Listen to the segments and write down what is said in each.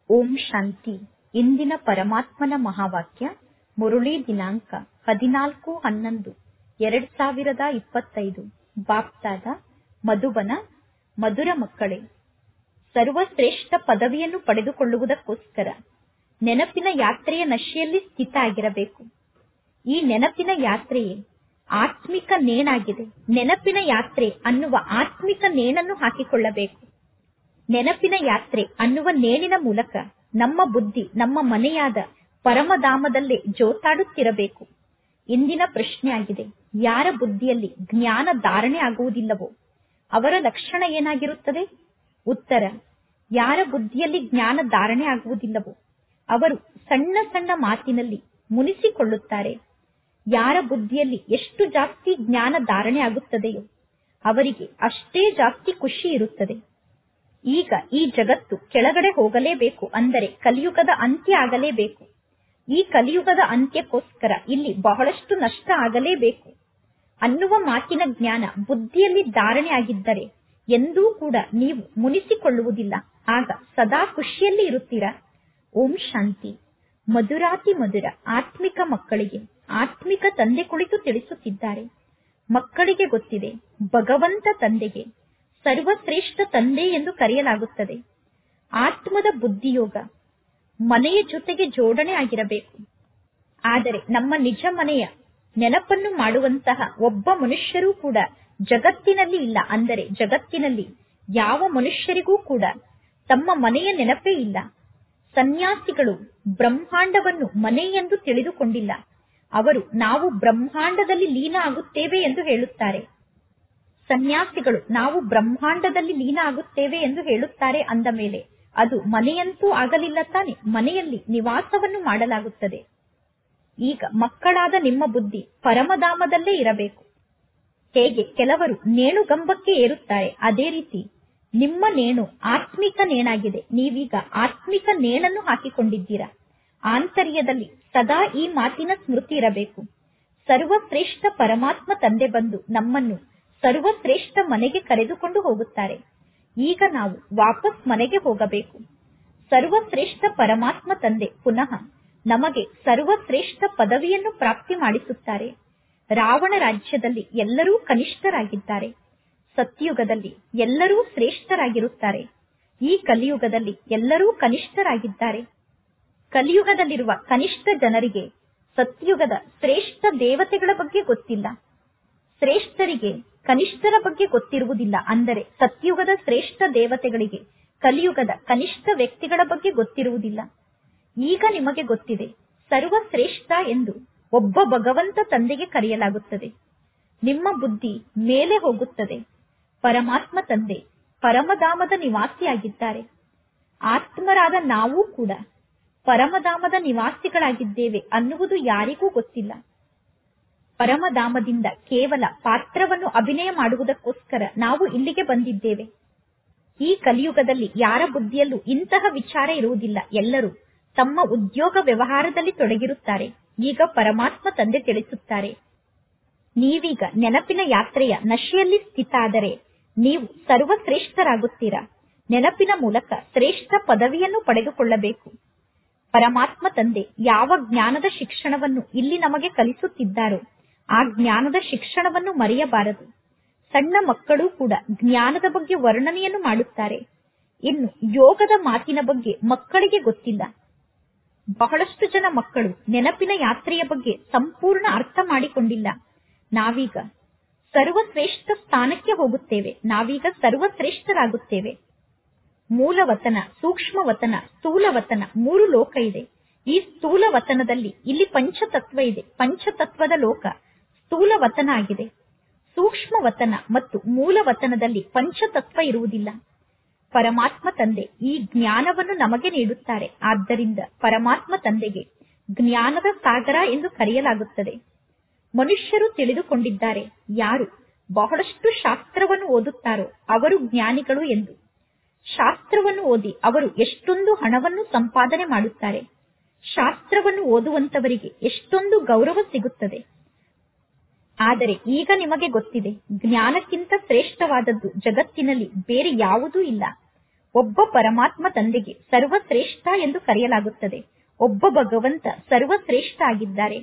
ಓಂ ಶಾಂತಿ ಇಂದಿನ ಪರಮಾತ್ಮನ ಮಹಾವಾಕ್ಯ ಮುರುಳಿ ದಿನಾಂಕ ಹದಿನಾಲ್ಕು ಹನ್ನೊಂದು ಎರಡ್ ಸಾವಿರದ ಇಪ್ಪತ್ತೈದು ಬಾಪ್ತಾದ ಮಧುಬನ ಮಧುರ ಮಕ್ಕಳೇ ಸರ್ವಶ್ರೇಷ್ಠ ಪದವಿಯನ್ನು ಪಡೆದುಕೊಳ್ಳುವುದಕ್ಕೋಸ್ಕರ ನೆನಪಿನ ಯಾತ್ರೆಯ ನಶೆಯಲ್ಲಿ ಸ್ಥಿತ ಆಗಿರಬೇಕು ಈ ನೆನಪಿನ ಯಾತ್ರೆಯೇ ಆತ್ಮಿಕ ನೇಣಾಗಿದೆ ನೆನಪಿನ ಯಾತ್ರೆ ಅನ್ನುವ ಆತ್ಮಿಕ ನೇಣನ್ನು ಹಾಕಿಕೊಳ್ಳಬೇಕು ನೆನಪಿನ ಯಾತ್ರೆ ಅನ್ನುವ ನೇಣಿನ ಮೂಲಕ ನಮ್ಮ ಬುದ್ಧಿ ನಮ್ಮ ಮನೆಯಾದ ಪರಮಧಾಮದಲ್ಲೇ ಜೋತಾಡುತ್ತಿರಬೇಕು ಇಂದಿನ ಪ್ರಶ್ನೆ ಆಗಿದೆ ಯಾರ ಬುದ್ಧಿಯಲ್ಲಿ ಜ್ಞಾನ ಧಾರಣೆ ಆಗುವುದಿಲ್ಲವೋ ಅವರ ಲಕ್ಷಣ ಏನಾಗಿರುತ್ತದೆ ಉತ್ತರ ಯಾರ ಬುದ್ಧಿಯಲ್ಲಿ ಜ್ಞಾನ ಧಾರಣೆ ಆಗುವುದಿಲ್ಲವೋ ಅವರು ಸಣ್ಣ ಸಣ್ಣ ಮಾತಿನಲ್ಲಿ ಮುನಿಸಿಕೊಳ್ಳುತ್ತಾರೆ ಯಾರ ಬುದ್ಧಿಯಲ್ಲಿ ಎಷ್ಟು ಜಾಸ್ತಿ ಜ್ಞಾನ ಧಾರಣೆ ಆಗುತ್ತದೆಯೋ ಅವರಿಗೆ ಅಷ್ಟೇ ಜಾಸ್ತಿ ಖುಷಿ ಇರುತ್ತದೆ ಈಗ ಈ ಜಗತ್ತು ಕೆಳಗಡೆ ಹೋಗಲೇಬೇಕು ಅಂದರೆ ಕಲಿಯುಗದ ಅಂತ್ಯ ಆಗಲೇಬೇಕು ಈ ಕಲಿಯುಗದ ಅಂತ್ಯಕ್ಕೋಸ್ಕರ ಇಲ್ಲಿ ಬಹಳಷ್ಟು ನಷ್ಟ ಆಗಲೇಬೇಕು ಅನ್ನುವ ಮಾತಿನ ಜ್ಞಾನ ಬುದ್ಧಿಯಲ್ಲಿ ಧಾರಣೆ ಆಗಿದ್ದರೆ ಎಂದೂ ಕೂಡ ನೀವು ಮುನಿಸಿಕೊಳ್ಳುವುದಿಲ್ಲ ಆಗ ಸದಾ ಖುಷಿಯಲ್ಲಿ ಇರುತ್ತೀರಾ ಓಂ ಶಾಂತಿ ಮಧುರಾತಿ ಮಧುರ ಆತ್ಮಿಕ ಮಕ್ಕಳಿಗೆ ಆತ್ಮಿಕ ತಂದೆ ಕುಳಿತು ತಿಳಿಸುತ್ತಿದ್ದಾರೆ ಮಕ್ಕಳಿಗೆ ಗೊತ್ತಿದೆ ಭಗವಂತ ತಂದೆಗೆ ಸರ್ವಶ್ರೇಷ್ಠ ತಂದೆ ಎಂದು ಕರೆಯಲಾಗುತ್ತದೆ ಆತ್ಮದ ಬುದ್ಧಿಯೋಗ ಮನೆಯ ಜೊತೆಗೆ ಜೋಡಣೆ ಆಗಿರಬೇಕು ಆದರೆ ನಮ್ಮ ನಿಜ ಮನೆಯ ನೆನಪನ್ನು ಮಾಡುವಂತಹ ಒಬ್ಬ ಮನುಷ್ಯರೂ ಕೂಡ ಜಗತ್ತಿನಲ್ಲಿ ಇಲ್ಲ ಅಂದರೆ ಜಗತ್ತಿನಲ್ಲಿ ಯಾವ ಮನುಷ್ಯರಿಗೂ ಕೂಡ ತಮ್ಮ ಮನೆಯ ನೆನಪೇ ಇಲ್ಲ ಸನ್ಯಾಸಿಗಳು ಬ್ರಹ್ಮಾಂಡವನ್ನು ಮನೆ ಎಂದು ತಿಳಿದುಕೊಂಡಿಲ್ಲ ಅವರು ನಾವು ಬ್ರಹ್ಮಾಂಡದಲ್ಲಿ ಲೀನ ಆಗುತ್ತೇವೆ ಎಂದು ಹೇಳುತ್ತಾರೆ ಸನ್ಯಾಸಿಗಳು ನಾವು ಬ್ರಹ್ಮಾಂಡದಲ್ಲಿ ಲೀನ ಆಗುತ್ತೇವೆ ಎಂದು ಹೇಳುತ್ತಾರೆ ಅಂದ ಮೇಲೆ ಅದು ಮನೆಯಂತೂ ಆಗಲಿಲ್ಲ ತಾನೆ ಮನೆಯಲ್ಲಿ ನಿವಾಸವನ್ನು ಮಾಡಲಾಗುತ್ತದೆ ಈಗ ಮಕ್ಕಳಾದ ನಿಮ್ಮ ಬುದ್ಧಿ ಪರಮಧಾಮದಲ್ಲೇ ಇರಬೇಕು ಹೇಗೆ ಕೆಲವರು ನೇಣುಗಂಬಕ್ಕೆ ಏರುತ್ತಾರೆ ಅದೇ ರೀತಿ ನಿಮ್ಮ ನೇಣು ಆತ್ಮಿಕ ನೇಣಾಗಿದೆ ನೀವೀಗ ಆತ್ಮಿಕ ನೇಣನ್ನು ಹಾಕಿಕೊಂಡಿದ್ದೀರಾ ಆಂತರ್ಯದಲ್ಲಿ ಸದಾ ಈ ಮಾತಿನ ಸ್ಮೃತಿ ಇರಬೇಕು ಸರ್ವಶ್ರೇಷ್ಠ ಪರಮಾತ್ಮ ತಂದೆ ಬಂದು ನಮ್ಮನ್ನು ಸರ್ವಶ್ರೇಷ್ಠ ಮನೆಗೆ ಕರೆದುಕೊಂಡು ಹೋಗುತ್ತಾರೆ ಈಗ ನಾವು ವಾಪಸ್ ಮನೆಗೆ ಹೋಗಬೇಕು ಸರ್ವಶ್ರೇಷ್ಠ ಪರಮಾತ್ಮ ತಂದೆ ಪುನಃ ನಮಗೆ ಸರ್ವಶ್ರೇಷ್ಠ ಪದವಿಯನ್ನು ಪ್ರಾಪ್ತಿ ಮಾಡಿಸುತ್ತಾರೆ ರಾವಣ ರಾಜ್ಯದಲ್ಲಿ ಎಲ್ಲರೂ ಕನಿಷ್ಠರಾಗಿದ್ದಾರೆ ಸತ್ಯುಗದಲ್ಲಿ ಎಲ್ಲರೂ ಶ್ರೇಷ್ಠರಾಗಿರುತ್ತಾರೆ ಈ ಕಲಿಯುಗದಲ್ಲಿ ಎಲ್ಲರೂ ಕನಿಷ್ಠರಾಗಿದ್ದಾರೆ ಕಲಿಯುಗದಲ್ಲಿರುವ ಕನಿಷ್ಠ ಜನರಿಗೆ ಸತ್ಯುಗದ ಶ್ರೇಷ್ಠ ದೇವತೆಗಳ ಬಗ್ಗೆ ಗೊತ್ತಿಲ್ಲ ಶ್ರೇಷ್ಠರಿಗೆ ಕನಿಷ್ಠರ ಬಗ್ಗೆ ಗೊತ್ತಿರುವುದಿಲ್ಲ ಅಂದರೆ ಸತ್ಯುಗದ ಶ್ರೇಷ್ಠ ದೇವತೆಗಳಿಗೆ ಕಲಿಯುಗದ ಕನಿಷ್ಠ ವ್ಯಕ್ತಿಗಳ ಬಗ್ಗೆ ಗೊತ್ತಿರುವುದಿಲ್ಲ ಈಗ ನಿಮಗೆ ಗೊತ್ತಿದೆ ಸರ್ವಶ್ರೇಷ್ಠ ಎಂದು ಒಬ್ಬ ಭಗವಂತ ತಂದೆಗೆ ಕರೆಯಲಾಗುತ್ತದೆ ನಿಮ್ಮ ಬುದ್ಧಿ ಮೇಲೆ ಹೋಗುತ್ತದೆ ಪರಮಾತ್ಮ ತಂದೆ ಪರಮಧಾಮದ ನಿವಾಸಿಯಾಗಿದ್ದಾರೆ ಆತ್ಮರಾದ ನಾವು ಕೂಡ ಪರಮಧಾಮದ ನಿವಾಸಿಗಳಾಗಿದ್ದೇವೆ ಅನ್ನುವುದು ಯಾರಿಗೂ ಗೊತ್ತಿಲ್ಲ ಪರಮಧಾಮದಿಂದ ಕೇವಲ ಪಾತ್ರವನ್ನು ಅಭಿನಯ ಮಾಡುವುದಕ್ಕೋಸ್ಕರ ನಾವು ಇಲ್ಲಿಗೆ ಬಂದಿದ್ದೇವೆ ಈ ಕಲಿಯುಗದಲ್ಲಿ ಯಾರ ಬುದ್ಧಿಯಲ್ಲೂ ಇಂತಹ ವಿಚಾರ ಇರುವುದಿಲ್ಲ ಎಲ್ಲರೂ ತಮ್ಮ ಉದ್ಯೋಗ ವ್ಯವಹಾರದಲ್ಲಿ ತೊಡಗಿರುತ್ತಾರೆ ಈಗ ಪರಮಾತ್ಮ ತಂದೆ ತಿಳಿಸುತ್ತಾರೆ ನೀವೀಗ ನೆನಪಿನ ಯಾತ್ರೆಯ ನಶೆಯಲ್ಲಿ ಸ್ಥಿತ ಆದರೆ ನೀವು ಸರ್ವಶ್ರೇಷ್ಠರಾಗುತ್ತೀರಾ ನೆನಪಿನ ಮೂಲಕ ಶ್ರೇಷ್ಠ ಪದವಿಯನ್ನು ಪಡೆದುಕೊಳ್ಳಬೇಕು ಪರಮಾತ್ಮ ತಂದೆ ಯಾವ ಜ್ಞಾನದ ಶಿಕ್ಷಣವನ್ನು ಇಲ್ಲಿ ನಮಗೆ ಕಲಿಸುತ್ತಿದ್ದಾರೋ ಆ ಜ್ಞಾನದ ಶಿಕ್ಷಣವನ್ನು ಮರೆಯಬಾರದು ಸಣ್ಣ ಮಕ್ಕಳು ಕೂಡ ಜ್ಞಾನದ ಬಗ್ಗೆ ವರ್ಣನೆಯನ್ನು ಮಾಡುತ್ತಾರೆ ಇನ್ನು ಯೋಗದ ಮಾತಿನ ಬಗ್ಗೆ ಮಕ್ಕಳಿಗೆ ಗೊತ್ತಿಲ್ಲ ಬಹಳಷ್ಟು ಜನ ಮಕ್ಕಳು ನೆನಪಿನ ಯಾತ್ರೆಯ ಬಗ್ಗೆ ಸಂಪೂರ್ಣ ಅರ್ಥ ಮಾಡಿಕೊಂಡಿಲ್ಲ ನಾವೀಗ ಸರ್ವಶ್ರೇಷ್ಠ ಸ್ಥಾನಕ್ಕೆ ಹೋಗುತ್ತೇವೆ ನಾವೀಗ ಸರ್ವಶ್ರೇಷ್ಠರಾಗುತ್ತೇವೆ ಮೂಲವತನ ಸೂಕ್ಷ್ಮವತನ ಸ್ಥೂಲವತನ ಮೂರು ಲೋಕ ಇದೆ ಈ ಸ್ಥೂಲ ವತನದಲ್ಲಿ ಇಲ್ಲಿ ಪಂಚತತ್ವ ಇದೆ ಪಂಚತತ್ವದ ಲೋಕ ಸ್ಥೂಲ ವತನ ಆಗಿದೆ ಸೂಕ್ಷ್ಮ ವತನ ಮತ್ತು ಮೂಲ ವತನದಲ್ಲಿ ಪಂಚತತ್ವ ಇರುವುದಿಲ್ಲ ಪರಮಾತ್ಮ ತಂದೆ ಈ ಜ್ಞಾನವನ್ನು ನಮಗೆ ನೀಡುತ್ತಾರೆ ಆದ್ದರಿಂದ ಪರಮಾತ್ಮ ತಂದೆಗೆ ಜ್ಞಾನದ ಸಾಗರ ಎಂದು ಕರೆಯಲಾಗುತ್ತದೆ ಮನುಷ್ಯರು ತಿಳಿದುಕೊಂಡಿದ್ದಾರೆ ಯಾರು ಬಹಳಷ್ಟು ಶಾಸ್ತ್ರವನ್ನು ಓದುತ್ತಾರೋ ಅವರು ಜ್ಞಾನಿಗಳು ಎಂದು ಶಾಸ್ತ್ರವನ್ನು ಓದಿ ಅವರು ಎಷ್ಟೊಂದು ಹಣವನ್ನು ಸಂಪಾದನೆ ಮಾಡುತ್ತಾರೆ ಶಾಸ್ತ್ರವನ್ನು ಓದುವಂತವರಿಗೆ ಎಷ್ಟೊಂದು ಗೌರವ ಸಿಗುತ್ತದೆ ಆದರೆ ಈಗ ನಿಮಗೆ ಗೊತ್ತಿದೆ ಜ್ಞಾನಕ್ಕಿಂತ ಶ್ರೇಷ್ಠವಾದದ್ದು ಜಗತ್ತಿನಲ್ಲಿ ಬೇರೆ ಯಾವುದೂ ಇಲ್ಲ ಒಬ್ಬ ಪರಮಾತ್ಮ ತಂದೆಗೆ ಸರ್ವಶ್ರೇಷ್ಠ ಎಂದು ಕರೆಯಲಾಗುತ್ತದೆ ಒಬ್ಬ ಭಗವಂತ ಸರ್ವಶ್ರೇಷ್ಠ ಆಗಿದ್ದಾರೆ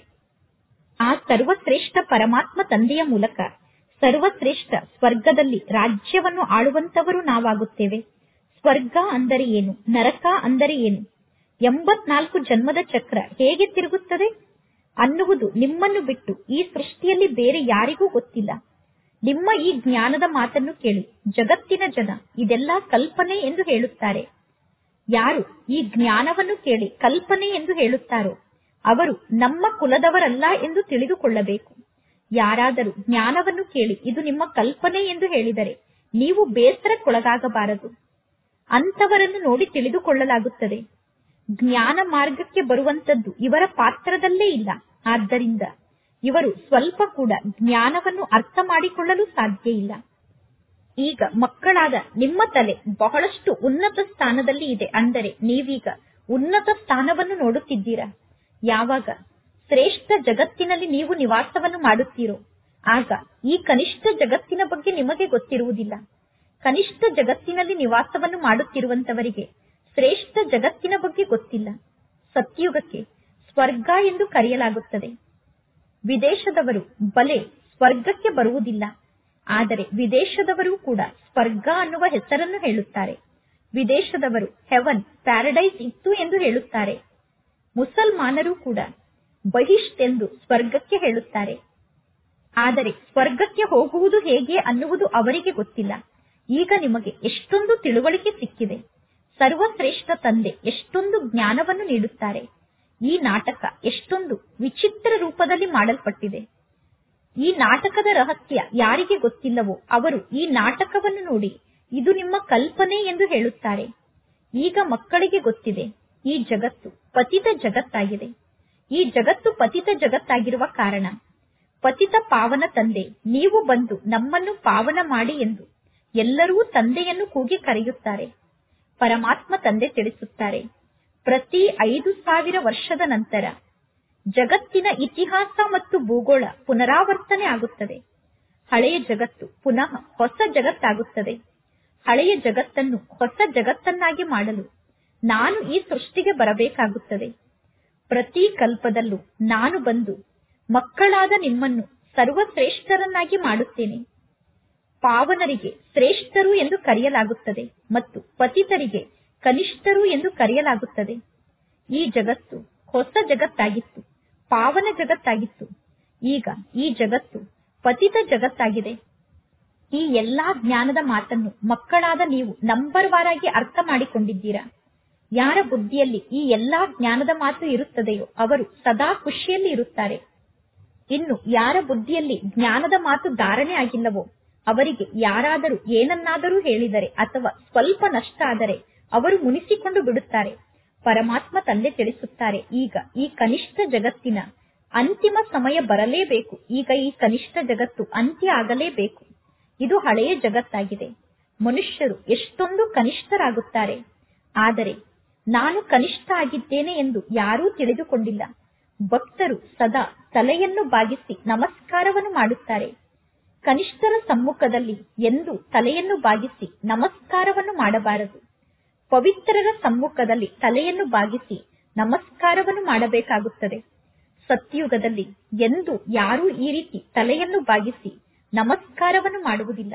ಆ ಸರ್ವಶ್ರೇಷ್ಠ ಪರಮಾತ್ಮ ತಂದೆಯ ಮೂಲಕ ಸರ್ವಶ್ರೇಷ್ಠ ಸ್ವರ್ಗದಲ್ಲಿ ರಾಜ್ಯವನ್ನು ಆಳುವಂತವರು ನಾವಾಗುತ್ತೇವೆ ಸ್ವರ್ಗ ಅಂದರೆ ಏನು ನರಕ ಅಂದರೆ ಏನು ಎಂಬತ್ನಾಲ್ಕು ಜನ್ಮದ ಚಕ್ರ ಹೇಗೆ ತಿರುಗುತ್ತದೆ ಅನ್ನುವುದು ನಿಮ್ಮನ್ನು ಬಿಟ್ಟು ಈ ಸೃಷ್ಟಿಯಲ್ಲಿ ಬೇರೆ ಯಾರಿಗೂ ಗೊತ್ತಿಲ್ಲ ನಿಮ್ಮ ಈ ಜ್ಞಾನದ ಮಾತನ್ನು ಕೇಳಿ ಜಗತ್ತಿನ ಜನ ಇದೆಲ್ಲ ಕಲ್ಪನೆ ಎಂದು ಹೇಳುತ್ತಾರೆ ಯಾರು ಈ ಜ್ಞಾನವನ್ನು ಕೇಳಿ ಕಲ್ಪನೆ ಎಂದು ಹೇಳುತ್ತಾರೋ ಅವರು ನಮ್ಮ ಕುಲದವರಲ್ಲ ಎಂದು ತಿಳಿದುಕೊಳ್ಳಬೇಕು ಯಾರಾದರೂ ಜ್ಞಾನವನ್ನು ಕೇಳಿ ಇದು ನಿಮ್ಮ ಕಲ್ಪನೆ ಎಂದು ಹೇಳಿದರೆ ನೀವು ಬೇಸರಕ್ಕೊಳಗಾಗಬಾರದು ಅಂತವರನ್ನು ನೋಡಿ ತಿಳಿದುಕೊಳ್ಳಲಾಗುತ್ತದೆ ಜ್ಞಾನ ಮಾರ್ಗಕ್ಕೆ ಬರುವಂತದ್ದು ಇವರ ಪಾತ್ರದಲ್ಲೇ ಇಲ್ಲ ಆದ್ದರಿಂದ ಇವರು ಸ್ವಲ್ಪ ಕೂಡ ಜ್ಞಾನವನ್ನು ಅರ್ಥ ಮಾಡಿಕೊಳ್ಳಲು ಸಾಧ್ಯ ಇಲ್ಲ ಈಗ ಮಕ್ಕಳಾದ ನಿಮ್ಮ ತಲೆ ಬಹಳಷ್ಟು ಉನ್ನತ ಸ್ಥಾನದಲ್ಲಿ ಇದೆ ಅಂದರೆ ನೀವೀಗ ಉನ್ನತ ಸ್ಥಾನವನ್ನು ನೋಡುತ್ತಿದ್ದೀರಾ ಯಾವಾಗ ಶ್ರೇಷ್ಠ ಜಗತ್ತಿನಲ್ಲಿ ನೀವು ನಿವಾಸವನ್ನು ಮಾಡುತ್ತೀರೋ ಆಗ ಈ ಕನಿಷ್ಠ ಜಗತ್ತಿನ ಬಗ್ಗೆ ನಿಮಗೆ ಗೊತ್ತಿರುವುದಿಲ್ಲ ಕನಿಷ್ಠ ಜಗತ್ತಿನಲ್ಲಿ ನಿವಾಸವನ್ನು ಮಾಡುತ್ತಿರುವಂತವರಿಗೆ ಶ್ರೇಷ್ಠ ಜಗತ್ತಿನ ಬಗ್ಗೆ ಗೊತ್ತಿಲ್ಲ ಸತ್ಯುಗಕ್ಕೆ ಸ್ವರ್ಗ ಎಂದು ಕರೆಯಲಾಗುತ್ತದೆ ವಿದೇಶದವರು ಬಲೆ ಸ್ವರ್ಗಕ್ಕೆ ಬರುವುದಿಲ್ಲ ಆದರೆ ವಿದೇಶದವರು ಕೂಡ ಸ್ವರ್ಗ ಅನ್ನುವ ಹೆಸರನ್ನು ಹೇಳುತ್ತಾರೆ ವಿದೇಶದವರು ಹೆವನ್ ಪ್ಯಾರಡೈಸ್ ಇತ್ತು ಎಂದು ಹೇಳುತ್ತಾರೆ ಮುಸಲ್ಮಾನರು ಕೂಡ ಬಹಿಷ್ಟ್ ಎಂದು ಸ್ವರ್ಗಕ್ಕೆ ಹೇಳುತ್ತಾರೆ ಆದರೆ ಸ್ವರ್ಗಕ್ಕೆ ಹೋಗುವುದು ಹೇಗೆ ಅನ್ನುವುದು ಅವರಿಗೆ ಗೊತ್ತಿಲ್ಲ ಈಗ ನಿಮಗೆ ಎಷ್ಟೊಂದು ತಿಳುವಳಿಕೆ ಸಿಕ್ಕಿದೆ ಸರ್ವಶ್ರೇಷ್ಠ ತಂದೆ ಎಷ್ಟೊಂದು ಜ್ಞಾನವನ್ನು ನೀಡುತ್ತಾರೆ ಈ ನಾಟಕ ಎಷ್ಟೊಂದು ವಿಚಿತ್ರ ರೂಪದಲ್ಲಿ ಮಾಡಲ್ಪಟ್ಟಿದೆ ಈ ನಾಟಕದ ರಹಸ್ಯ ಯಾರಿಗೆ ಗೊತ್ತಿಲ್ಲವೋ ಅವರು ಈ ನಾಟಕವನ್ನು ನೋಡಿ ಇದು ನಿಮ್ಮ ಕಲ್ಪನೆ ಎಂದು ಹೇಳುತ್ತಾರೆ ಈಗ ಮಕ್ಕಳಿಗೆ ಗೊತ್ತಿದೆ ಈ ಜಗತ್ತು ಪತಿತ ಜಗತ್ತಾಗಿದೆ ಈ ಜಗತ್ತು ಪತಿತ ಜಗತ್ತಾಗಿರುವ ಕಾರಣ ಪತಿತ ಪಾವನ ತಂದೆ ನೀವು ಬಂದು ನಮ್ಮನ್ನು ಪಾವನ ಮಾಡಿ ಎಂದು ಎಲ್ಲರೂ ತಂದೆಯನ್ನು ಕೂಗಿ ಕರೆಯುತ್ತಾರೆ ಪರಮಾತ್ಮ ತಂದೆ ತಿಳಿಸುತ್ತಾರೆ ಪ್ರತಿ ಐದು ಸಾವಿರ ವರ್ಷದ ನಂತರ ಜಗತ್ತಿನ ಇತಿಹಾಸ ಮತ್ತು ಭೂಗೋಳ ಪುನರಾವರ್ತನೆ ಆಗುತ್ತದೆ ಹಳೆಯ ಜಗತ್ತು ಪುನಃ ಹೊಸ ಜಗತ್ತಾಗುತ್ತದೆ ಹಳೆಯ ಜಗತ್ತನ್ನು ಹೊಸ ಜಗತ್ತನ್ನಾಗಿ ಮಾಡಲು ನಾನು ಈ ಸೃಷ್ಟಿಗೆ ಬರಬೇಕಾಗುತ್ತದೆ ಪ್ರತಿ ಕಲ್ಪದಲ್ಲೂ ನಾನು ಬಂದು ಮಕ್ಕಳಾದ ನಿಮ್ಮನ್ನು ಸರ್ವಶ್ರೇಷ್ಠರನ್ನಾಗಿ ಮಾಡುತ್ತೇನೆ ಪಾವನರಿಗೆ ಶ್ರೇಷ್ಠರು ಎಂದು ಕರೆಯಲಾಗುತ್ತದೆ ಮತ್ತು ಪತಿತರಿಗೆ ಕನಿಷ್ಠರು ಎಂದು ಕರೆಯಲಾಗುತ್ತದೆ ಈ ಜಗತ್ತು ಹೊಸ ಜಗತ್ತಾಗಿತ್ತು ಪಾವನ ಜಗತ್ತಾಗಿತ್ತು ಈಗ ಈ ಜಗತ್ತು ಪತಿತ ಜಗತ್ತಾಗಿದೆ ಈ ಎಲ್ಲಾ ಜ್ಞಾನದ ಮಾತನ್ನು ಮಕ್ಕಳಾದ ನೀವು ನಂಬರ್ ವಾರಾಗಿ ಅರ್ಥ ಮಾಡಿಕೊಂಡಿದ್ದೀರಾ ಯಾರ ಬುದ್ಧಿಯಲ್ಲಿ ಈ ಎಲ್ಲಾ ಜ್ಞಾನದ ಮಾತು ಇರುತ್ತದೆಯೋ ಅವರು ಸದಾ ಖುಷಿಯಲ್ಲಿ ಇರುತ್ತಾರೆ ಇನ್ನು ಯಾರ ಬುದ್ಧಿಯಲ್ಲಿ ಜ್ಞಾನದ ಮಾತು ಧಾರಣೆ ಆಗಿಲ್ಲವೋ ಅವರಿಗೆ ಯಾರಾದರೂ ಏನನ್ನಾದರೂ ಹೇಳಿದರೆ ಅಥವಾ ಸ್ವಲ್ಪ ನಷ್ಟ ಆದರೆ ಅವರು ಮುನಿಸಿಕೊಂಡು ಬಿಡುತ್ತಾರೆ ಪರಮಾತ್ಮ ತಂದೆ ತಿಳಿಸುತ್ತಾರೆ ಈಗ ಈ ಕನಿಷ್ಠ ಜಗತ್ತಿನ ಅಂತಿಮ ಸಮಯ ಬರಲೇಬೇಕು ಈಗ ಈ ಕನಿಷ್ಠ ಜಗತ್ತು ಅಂತ್ಯ ಆಗಲೇಬೇಕು ಇದು ಹಳೆಯ ಜಗತ್ತಾಗಿದೆ ಮನುಷ್ಯರು ಎಷ್ಟೊಂದು ಕನಿಷ್ಠರಾಗುತ್ತಾರೆ ಆದರೆ ನಾನು ಕನಿಷ್ಠ ಆಗಿದ್ದೇನೆ ಎಂದು ಯಾರೂ ತಿಳಿದುಕೊಂಡಿಲ್ಲ ಭಕ್ತರು ಸದಾ ತಲೆಯನ್ನು ಬಾಗಿಸಿ ನಮಸ್ಕಾರವನ್ನು ಮಾಡುತ್ತಾರೆ ಕನಿಷ್ಠರ ಸಮ್ಮುಖದಲ್ಲಿ ಎಂದು ತಲೆಯನ್ನು ಬಾಗಿಸಿ ನಮಸ್ಕಾರವನ್ನು ಮಾಡಬಾರದು ಪವಿತ್ರರ ಸಮ್ಮುಖದಲ್ಲಿ ತಲೆಯನ್ನು ಬಾಗಿಸಿ ನಮಸ್ಕಾರವನ್ನು ಮಾಡಬೇಕಾಗುತ್ತದೆ ಸತ್ಯುಗದಲ್ಲಿ ಎಂದು ಯಾರೂ ಈ ರೀತಿ ತಲೆಯನ್ನು ಬಾಗಿಸಿ ನಮಸ್ಕಾರವನ್ನು ಮಾಡುವುದಿಲ್ಲ